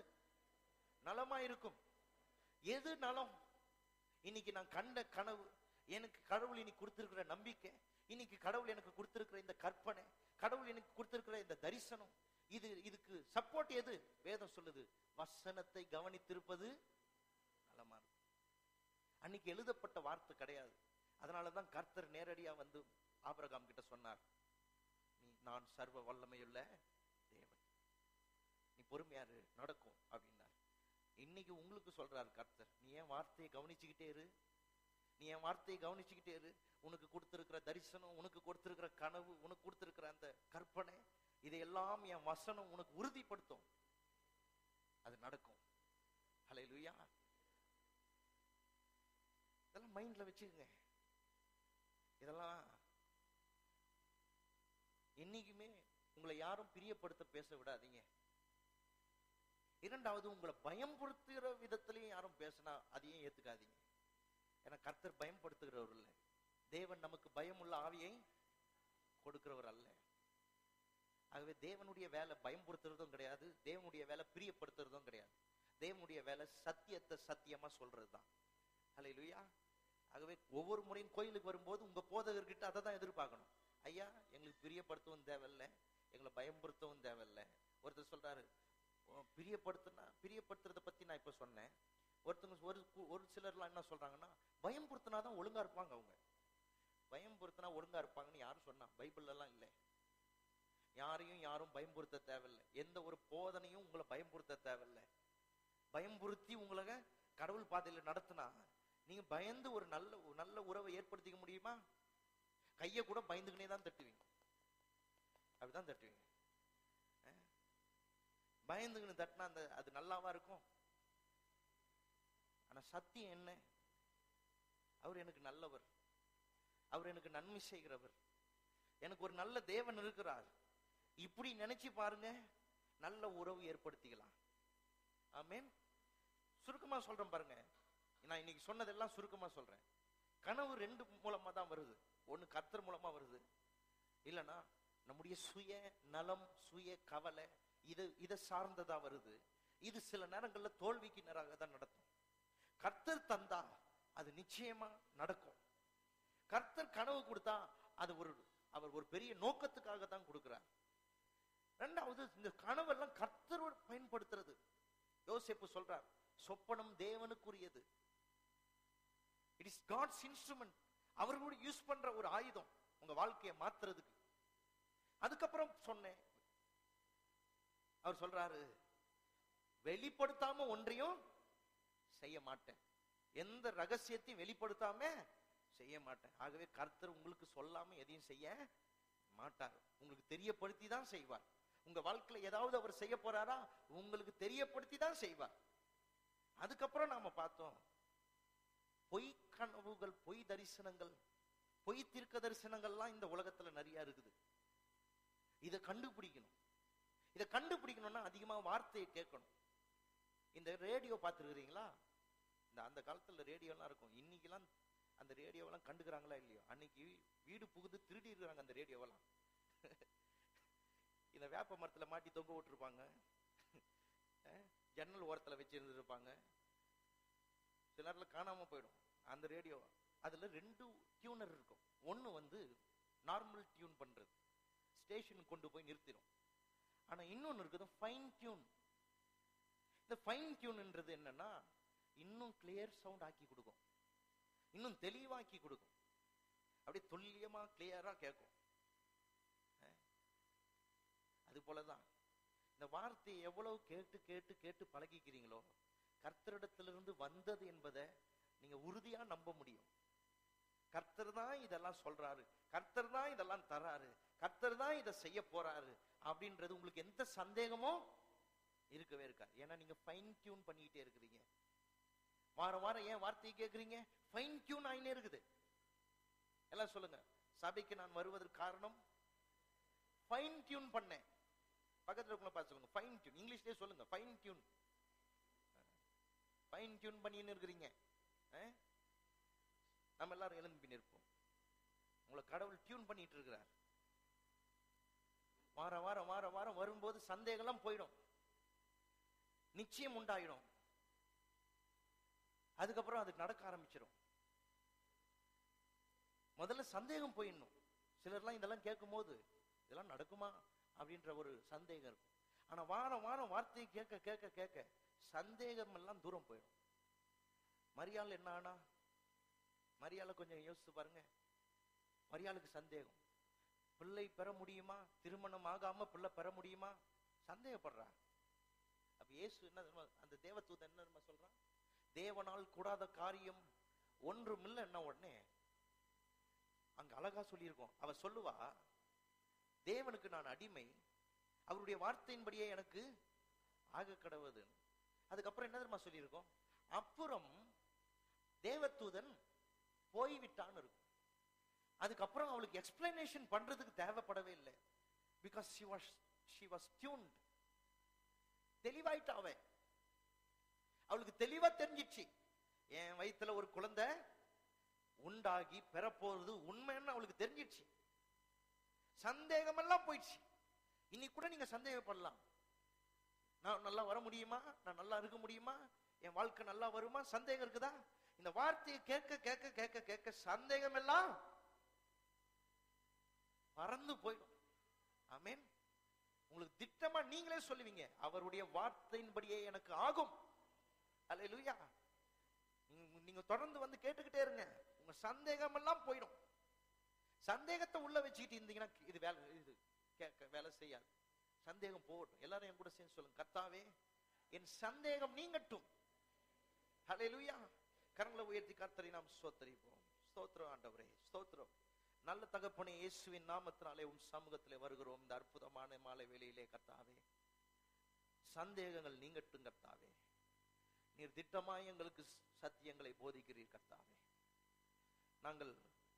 நலமா இருக்கும் எது நலம் இன்னைக்கு நான் கண்ட கனவு எனக்கு கடவுள் இன்னைக்கு கொடுத்திருக்கிற நம்பிக்கை இன்னைக்கு கடவுள் எனக்கு கொடுத்திருக்கிற இந்த கற்பனை கடவுள் எனக்கு கொடுத்திருக்கிற இந்த தரிசனம் இது இதுக்கு சப்போர்ட் எது வேதம் சொல்லுது வசனத்தை கவனித்திருப்பது நலமா இருக்கும் அன்னைக்கு எழுதப்பட்ட வார்த்தை கிடையாது அதனாலதான் கர்த்தர் நேரடியா வந்து ஆபிரகாம் கிட்ட சொன்னார் நீ நான் சர்வ வல்லமையுள்ள தேவன் நீ பொறுமையாரு நடக்கும் அப்படின்னார் இன்னைக்கு உங்களுக்கு சொல்றாரு கர்த்தர் நீ ஏன் வார்த்தையை கவனிச்சுக்கிட்டே இரு நீ என் வார்த்தையை கவனிச்சுக்கிட்டே இரு உனக்கு கொடுத்திருக்கிற தரிசனம் உனக்கு கொடுத்திருக்கிற கனவு உனக்கு கொடுத்திருக்கிற அந்த கற்பனை இதையெல்லாம் என் வசனம் உனக்கு உறுதிப்படுத்தும் அது நடக்கும் ஹலே லுயா இதெல்லாம் மைண்ட்ல வச்சுக்கோங்க இதெல்லாம் என்னைக்குமே உங்களை யாரும் பிரியப்படுத்த பேச விடாதீங்க இரண்டாவது உங்களை பயம்படுத்துகிற விதத்திலையும் யாரும் பேசினா அதையும் ஏத்துக்காதீங்க ஏன்னா கர்த்தர் பயம்படுத்துகிறவர் இல்ல தேவன் நமக்கு பயமுள்ள ஆவியை கொடுக்கிறவர் அல்ல ஆகவே தேவனுடைய வேலை பயம்படுத்துறதும் கிடையாது தேவனுடைய வேலை பிரியப்படுத்துறதும் கிடையாது தேவனுடைய வேலை சத்தியத்தை சத்தியமா சொல்றதுதான் ஹலே லுயா ஆகவே ஒவ்வொரு முறையும் கோயிலுக்கு வரும்போது உங்க போதகர்கிட்ட அதை தான் எதிர்பார்க்கணும் ஐயா எங்களுக்கு பிரியப்படுத்தவும் தேவையில்லை எங்களை பயம்படுத்தவும் தேவையில்லை ஒருத்தர் சொல்றாரு "உம், பிரியப்படுத்தினா பிரியப்படுத்துறத பத்தி நான் இப்ப சொன்னேன் ஒருத்தவங்க ஒரு கு- ஒரு சிலர்லாம் என்ன சொல்றாங்கன்னா பயம்படுத்தினா தான் ஒழுங்கா இருப்பாங்க அவங்க பயம்படுத்தினா ஒழுங்கா இருப்பாங்கன்னு யாரும் சொன்னா பைபிள்ல எல்லாம் இல்லை யாரையும் யாரும் பயம்படுத்த தேவையில்லை எந்த ஒரு போதனையும் உங்களை பயம்படுத்த தேவையில்லை பயம்புறுத்தி உங்களை கடவுள் பாதையில நடத்தினா நீங்க பயந்து ஒரு நல்ல ஒரு நல்ல உறவை ஏற்படுத்திக்க முடியுமா கையை கூட பயந்துக்கினே தான் தட்டுவீங்க அப்படிதான் தட்டுவீங்க அஹ்? பயந்துங்கன்னு தட்டினா அந்த அது நல்லாவா இருக்கும் ஆனா சத்தியம் என்ன அவர் எனக்கு நல்லவர் அவர் எனக்கு நன்மை செய்கிறவர் எனக்கு ஒரு நல்ல தேவன் இருக்கிறார் இப்படி நினைச்சு பாருங்க நல்ல உறவு ஏற்படுத்திக்கலாம் ஆமென் சுருக்கமா சொல்றேன் பாருங்க நான் இன்னைக்கு சொன்னதெல்லாம் சுருக்கமா சொல்றேன் கனவு ரெண்டு மூலமா தான் வருது ஒண்ணு கர்த்தர் மூலமா வருது இல்லைன்னா நம்முடைய சுய நலம் சுய கவலை இது இதை சார்ந்ததா வருது இது சில நேரங்கள்ல தோல்விக்கு நேராக தான் நடக்கும் கர்த்தர் தந்தா அது நிச்சயமா நடக்கும் கர்த்தர் கனவு கொடுத்தா அது ஒரு அவர் ஒரு பெரிய நோக்கத்துக்காக தான் கொடுக்கிறார் ரெண்டாவது இந்த கனவெல்லாம் கர்த்தர் பயன்படுத்துறது யோசேப்பு சொல்றார் சொப்பனம் தேவனுக்குரியது இட் இஸ் காட்ஸ் இன்ஸ்ட்ருமெண்ட் அவர் கூட யூஸ் பண்ற ஒரு ஆயுதம் உங்க வாழ்க்கையை மாத்துறதுக்கு அதுக்கப்புறம் சொன்னேன் அவர் சொல்றாரு வெளிப்படுத்தாம ஒன்றையும் செய்ய மாட்டேன் எந்த ரகசியத்தையும் வெளிப்படுத்தாம செய்ய மாட்டேன் ஆகவே கர்த்தர் உங்களுக்கு சொல்லாம எதையும் செய்ய மாட்டார் உங்களுக்கு தெரியப்படுத்தி தான் செய்வார் உங்க வாழ்க்கையில ஏதாவது அவர் செய்ய போறாரா உங்களுக்கு தெரியப்படுத்தி தான் செய்வார் அதுக்கப்புறம் நாம பார்த்தோம் பொய் கனவுகள் பொய் தரிசனங்கள் பொய் தீர்க்க தரிசனங்கள்லாம் இந்த உலகத்துல நிறைய இருக்குது இதை கண்டுபிடிக்கணும் இதை கண்டுபிடிக்கணும்னா அதிகமா வார்த்தையை கேட்கணும் இந்த ரேடியோ பார்த்துருக்கிறீங்களா இந்த அந்த காலத்துல ரேடியோலாம் இருக்கும் இன்னைக்கெல்லாம் அந்த ரேடியோவெல்லாம் கண்டுக்கிறாங்களா இல்லையோ அன்னைக்கு வீடு புகுந்து திருடி இருக்கிறாங்க அந்த ரேடியோவெல்லாம் இந்த வேப்ப மரத்துல மாட்டி தொங்க விட்டுருப்பாங்க அஹ், ஜன்னல் ஓரத்துல வச்சிருந்துருப்பாங்க சில நேரத்துல காணாம போயிடும் அந்த ரேடியோ அதுல ரெண்டு டியூனர் இருக்கும் ஒண்ணு வந்து நார்மல் டியூன் பண்றது ஸ்டேஷனுக்கு கொண்டு போய் நிறுத்திடும் ஆனா இன்னொன்னு இருக்குது ஃபைன் டியூன் இந்த ஃபைன் டியூன்ன்றது என்னன்னா இன்னும் கிளியர் சவுண்ட் ஆக்கி கொடுக்கும் இன்னும் தெளிவாக்கி கொடுக்கும் அப்படியே துல்லியமா கிளியரா கேட்கும் அஹ். அது போலதான் இந்த வார்த்தையை எவ்வளவு கேட்டு கேட்டு கேட்டு பழகிக்கிறீங்களோ கர்த்தரிடத்திலிருந்து வந்தது என்பதை நீங்க உறுதியா நம்ப முடியும் கர்த்தர் தான் இதெல்லாம் சொல்றாரு கர்த்தர் தான் இதெல்லாம் தராரு கர்த்தர் தான் இதை செய்ய போறாரு அப்படின்றது உங்களுக்கு எந்த சந்தேகமும் இருக்கவே இருக்காது ஏன்னா நீங்க ஃபைன் டியூன் பண்ணிக்கிட்டே இருக்கிறீங்க வாரம் வாரம் ஏன் வார்த்தையை கேட்குறீங்க ஃபைன் டியூன் ஆயினே இருக்குது எல்லாம் சொல்லுங்க சபைக்கு நான் வருவதற்கு காரணம் ஃபைன் டியூன் பண்ணேன் பக்கத்துல இருக்கவங்கள பார்த்து சொல்லுங்க ஃபைன் டியூன் இங்கிலீஷ்லயே சொல்லுங்க ஃபைன் டியூன் ஃபைன் டியூன் பண்ணின்னு இருக்கிறீங்க அஹ்? நம்ம எல்லாரும் எழுந்து நிற்போம் உங்களை கடவுள் டியூன் பண்ணிட்டு இருக்கிறார் வாரம் வாரம் வாரம் வாரம் வரும்போது சந்தேகம்லாம் போயிடும் நிச்சயம் உண்டாயிடும் அதுக்கப்புறம் அது நடக்க ஆரம்பிச்சிடும் முதல்ல சந்தேகம் போயிடணும் சிலர்லாம் இதெல்லாம் கேட்கும்போது இதெல்லாம் நடக்குமா அப்படின்ற ஒரு சந்தேகம் இருக்கும் ஆனா வாரம் வாரம் வார்த்தையை கேட்க கேட்க கேட்க சந்தேகம் எல்லாம் தூரம் போயிடும் மரியாள் என்ன ஆனா மரியாதை கொஞ்சம் யோசிச்சு பாருங்க மரியாளுக்கு சந்தேகம் பிள்ளை பெற முடியுமா திருமணம் ஆகாம பிள்ளை பெற முடியுமா சந்தேகப்படுறா அப்ப இயேசு என்ன தெரியுமா அந்த தேவதூதன் என்ன தெரியுமா சொல்றான் தேவனால் கூடாத காரியம் ஒன்றும் இல்லை என்ன உடனே அங்க அழகா சொல்லியிருக்கோம் அவ சொல்லுவா தேவனுக்கு நான் அடிமை அவருடைய வார்த்தையின்படியே எனக்கு ஆக கடவுது அதுக்கப்புறம் என்ன தெரியுமா சொல்லியிருக்கோம் அப்புறம் தேவதூதன் போய்விட்டான்னு இருக்கும் அதுக்கப்புறம் அவளுக்கு எக்ஸ்பிளனேஷன் பண்றதுக்கு தேவைப்படவே இல்லை because she was she was tuned தெளிவாயிட்டா அவன் அவளுக்கு தெளிவா தெரிஞ்சிச்சு என் வயித்துல ஒரு குழந்தை உண்டாகி பெறப்போறது உண்மைன்னு அவளுக்கு தெரிஞ்சிடுச்சு சந்தேகமெல்லாம் போயிடுச்சு இன்னைக்கு கூட நீங்க சந்தேகப்படலாம் நான் நல்லா வர முடியுமா நான் நல்லா இருக்க முடியுமா என் வாழ்க்கை நல்லா வருமா சந்தேகம் இருக்குதா இந்த வார்த்தையை கேட்க கேட்க கேட்க கேட்க சந்தேகம் எல்லாம் பறந்து போயிடும் ஆமென் உங்களுக்கு திட்டமா நீங்களே சொல்லுவீங்க அவருடைய வார்த்தையின்படியே எனக்கு ஆகும் அல்லேலூயா நீங்க நீங்க தொடர்ந்து வந்து கேட்டுக்கிட்டே இருங்க உங்க சந்தேகம் எல்லாம் போயிடும் சந்தேகத்தை உள்ள வச்சுக்கிட்டு இருந்தீங்கன்னா இது வேலை இது கேட்க வேலை செய்யாது சந்தேகம் போகட்டும் எல்லாரும் என் கூட சேர்ந்து சொல்லுங்க கர்த்தாவே என் சந்தேகம் நீங்கட்டும் ஹalleluya கரங்களை உயர்த்தி கர்த்தரை நாம் ஸ்தோத்தரிப்போம் ஸ்தோத்திரம் ஆண்டவரே ஸ்தோத்திரம் நல்ல தகப்பனே இயேசுவின் நாமத்தினாலே உன் சமூகத்திலே வருகிறோம் இந்த அற்புதமான மாலை வேளையிலே கர்த்தாவே சந்தேகங்கள் நீங்கட்டும் கர்த்தாவே நீர் திட்டமாய் எங்களுக்கு சத்தியங்களை போதிக்கிறீர் கர்த்தாவே நாங்கள்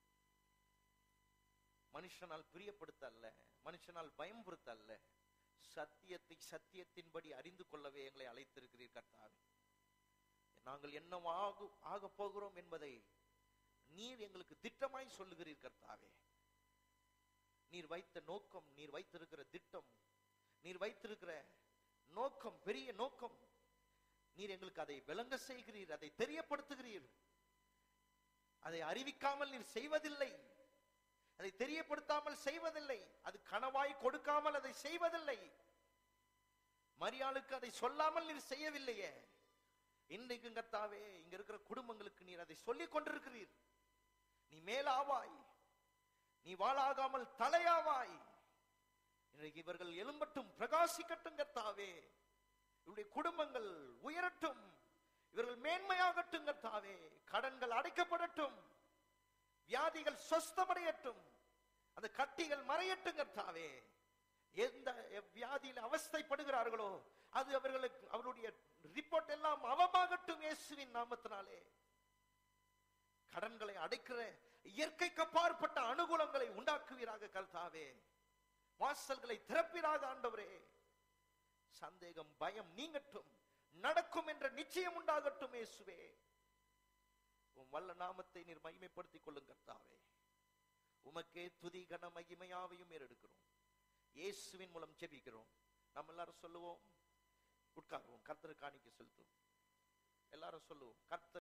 மனுஷனால் பிரியப்படுத்த அல்ல மனுஷனால் பயம்படுத்த அல்ல சத்தியத்தை சத்தியத்தின்படி அறிந்து கொள்ளவே எங்களை அழைத்திருக்கிறீர் கர்த்தாவே நாங்கள் என்னவாக ஆக போகிறோம் என்பதை நீர் எங்களுக்கு திட்டமாய் சொல்லுகிறீர் கர்த்தாவே நீர் வைத்த நோக்கம் நீர் வைத்திருக்கிற திட்டம் நீர் வைத்திருக்கிற நோக்கம் பெரிய நோக்கம் நீர் எங்களுக்கு அதை விளங்க செய்கிறீர் அதை தெரியப்படுத்துகிறீர் அதை அறிவிக்காமல் நீர் செய்வதில்லை அதை தெரியப்படுத்தாமல் செய்வதில்லை அது கனவாய் கொடுக்காமல் அதை செய்வதில்லை மரியாளுக்கு அதை சொல்லாமல் நீர் செய்யவில்லையே இன்றைக்கு கர்த்தாவே இங்க இருக்கிற குடும்பங்களுக்கு நீர் அதை சொல்லிக் கொண்டிருக்கிறீர் நீ மேலாவாய் நீ வாழாகாமல் தலையாவாய் இன்றைக்கு இவர்கள் எழும்பட்டும் பிரகாசிக்கட்டும் கர்த்தாவே இவருடைய குடும்பங்கள் உயரட்டும் இவர்கள் மேன்மையாகட்டும் கர்த்தாவே கடன்கள் அடைக்கப்படட்டும் வியாதிகள் சொஸ்தமடையட்டும் அந்த கட்டிகள் மறையட்டும் கர்த்தாவே எந்த வியாதியில் அவஸ்தைப்படுகிறார்களோ அது அவர்களுக்கு அவருடைய ரிப்போர்ட் எல்லாம் அவமாகட்டும் இயேசுவின் நாமத்தினாலே கடன்களை அடைக்கிற இயற்கைக்கு அப்பாற்பட்ட அனுகூலங்களை உண்டாக்குவீராக கர்த்தாவே வாசல்களை திறப்பீராக ஆண்டவரே சந்தேகம் பயம் நீங்கட்டும் நடக்கும் என்ற நிச்சயம் உண்டாகட்டும் இயேசுவே உம் வல்ல நாமத்தை நீர் மகிமைப்படுத்திக் கொள்ளும் கர்த்தாவே உமக்கே துதி கன மகிமையாவையும் ஏறெடுக்கிறோம் இயேசுவின் மூலம் ஜெபிக்கிறோம் நம்ம எல்லாரும் சொல்லுவோம் உட்காருவோம் கர்த்தர் காணிக்க செலுத்துவோம் எல்லாரும் சொல்லுவோம் கர்த்தர்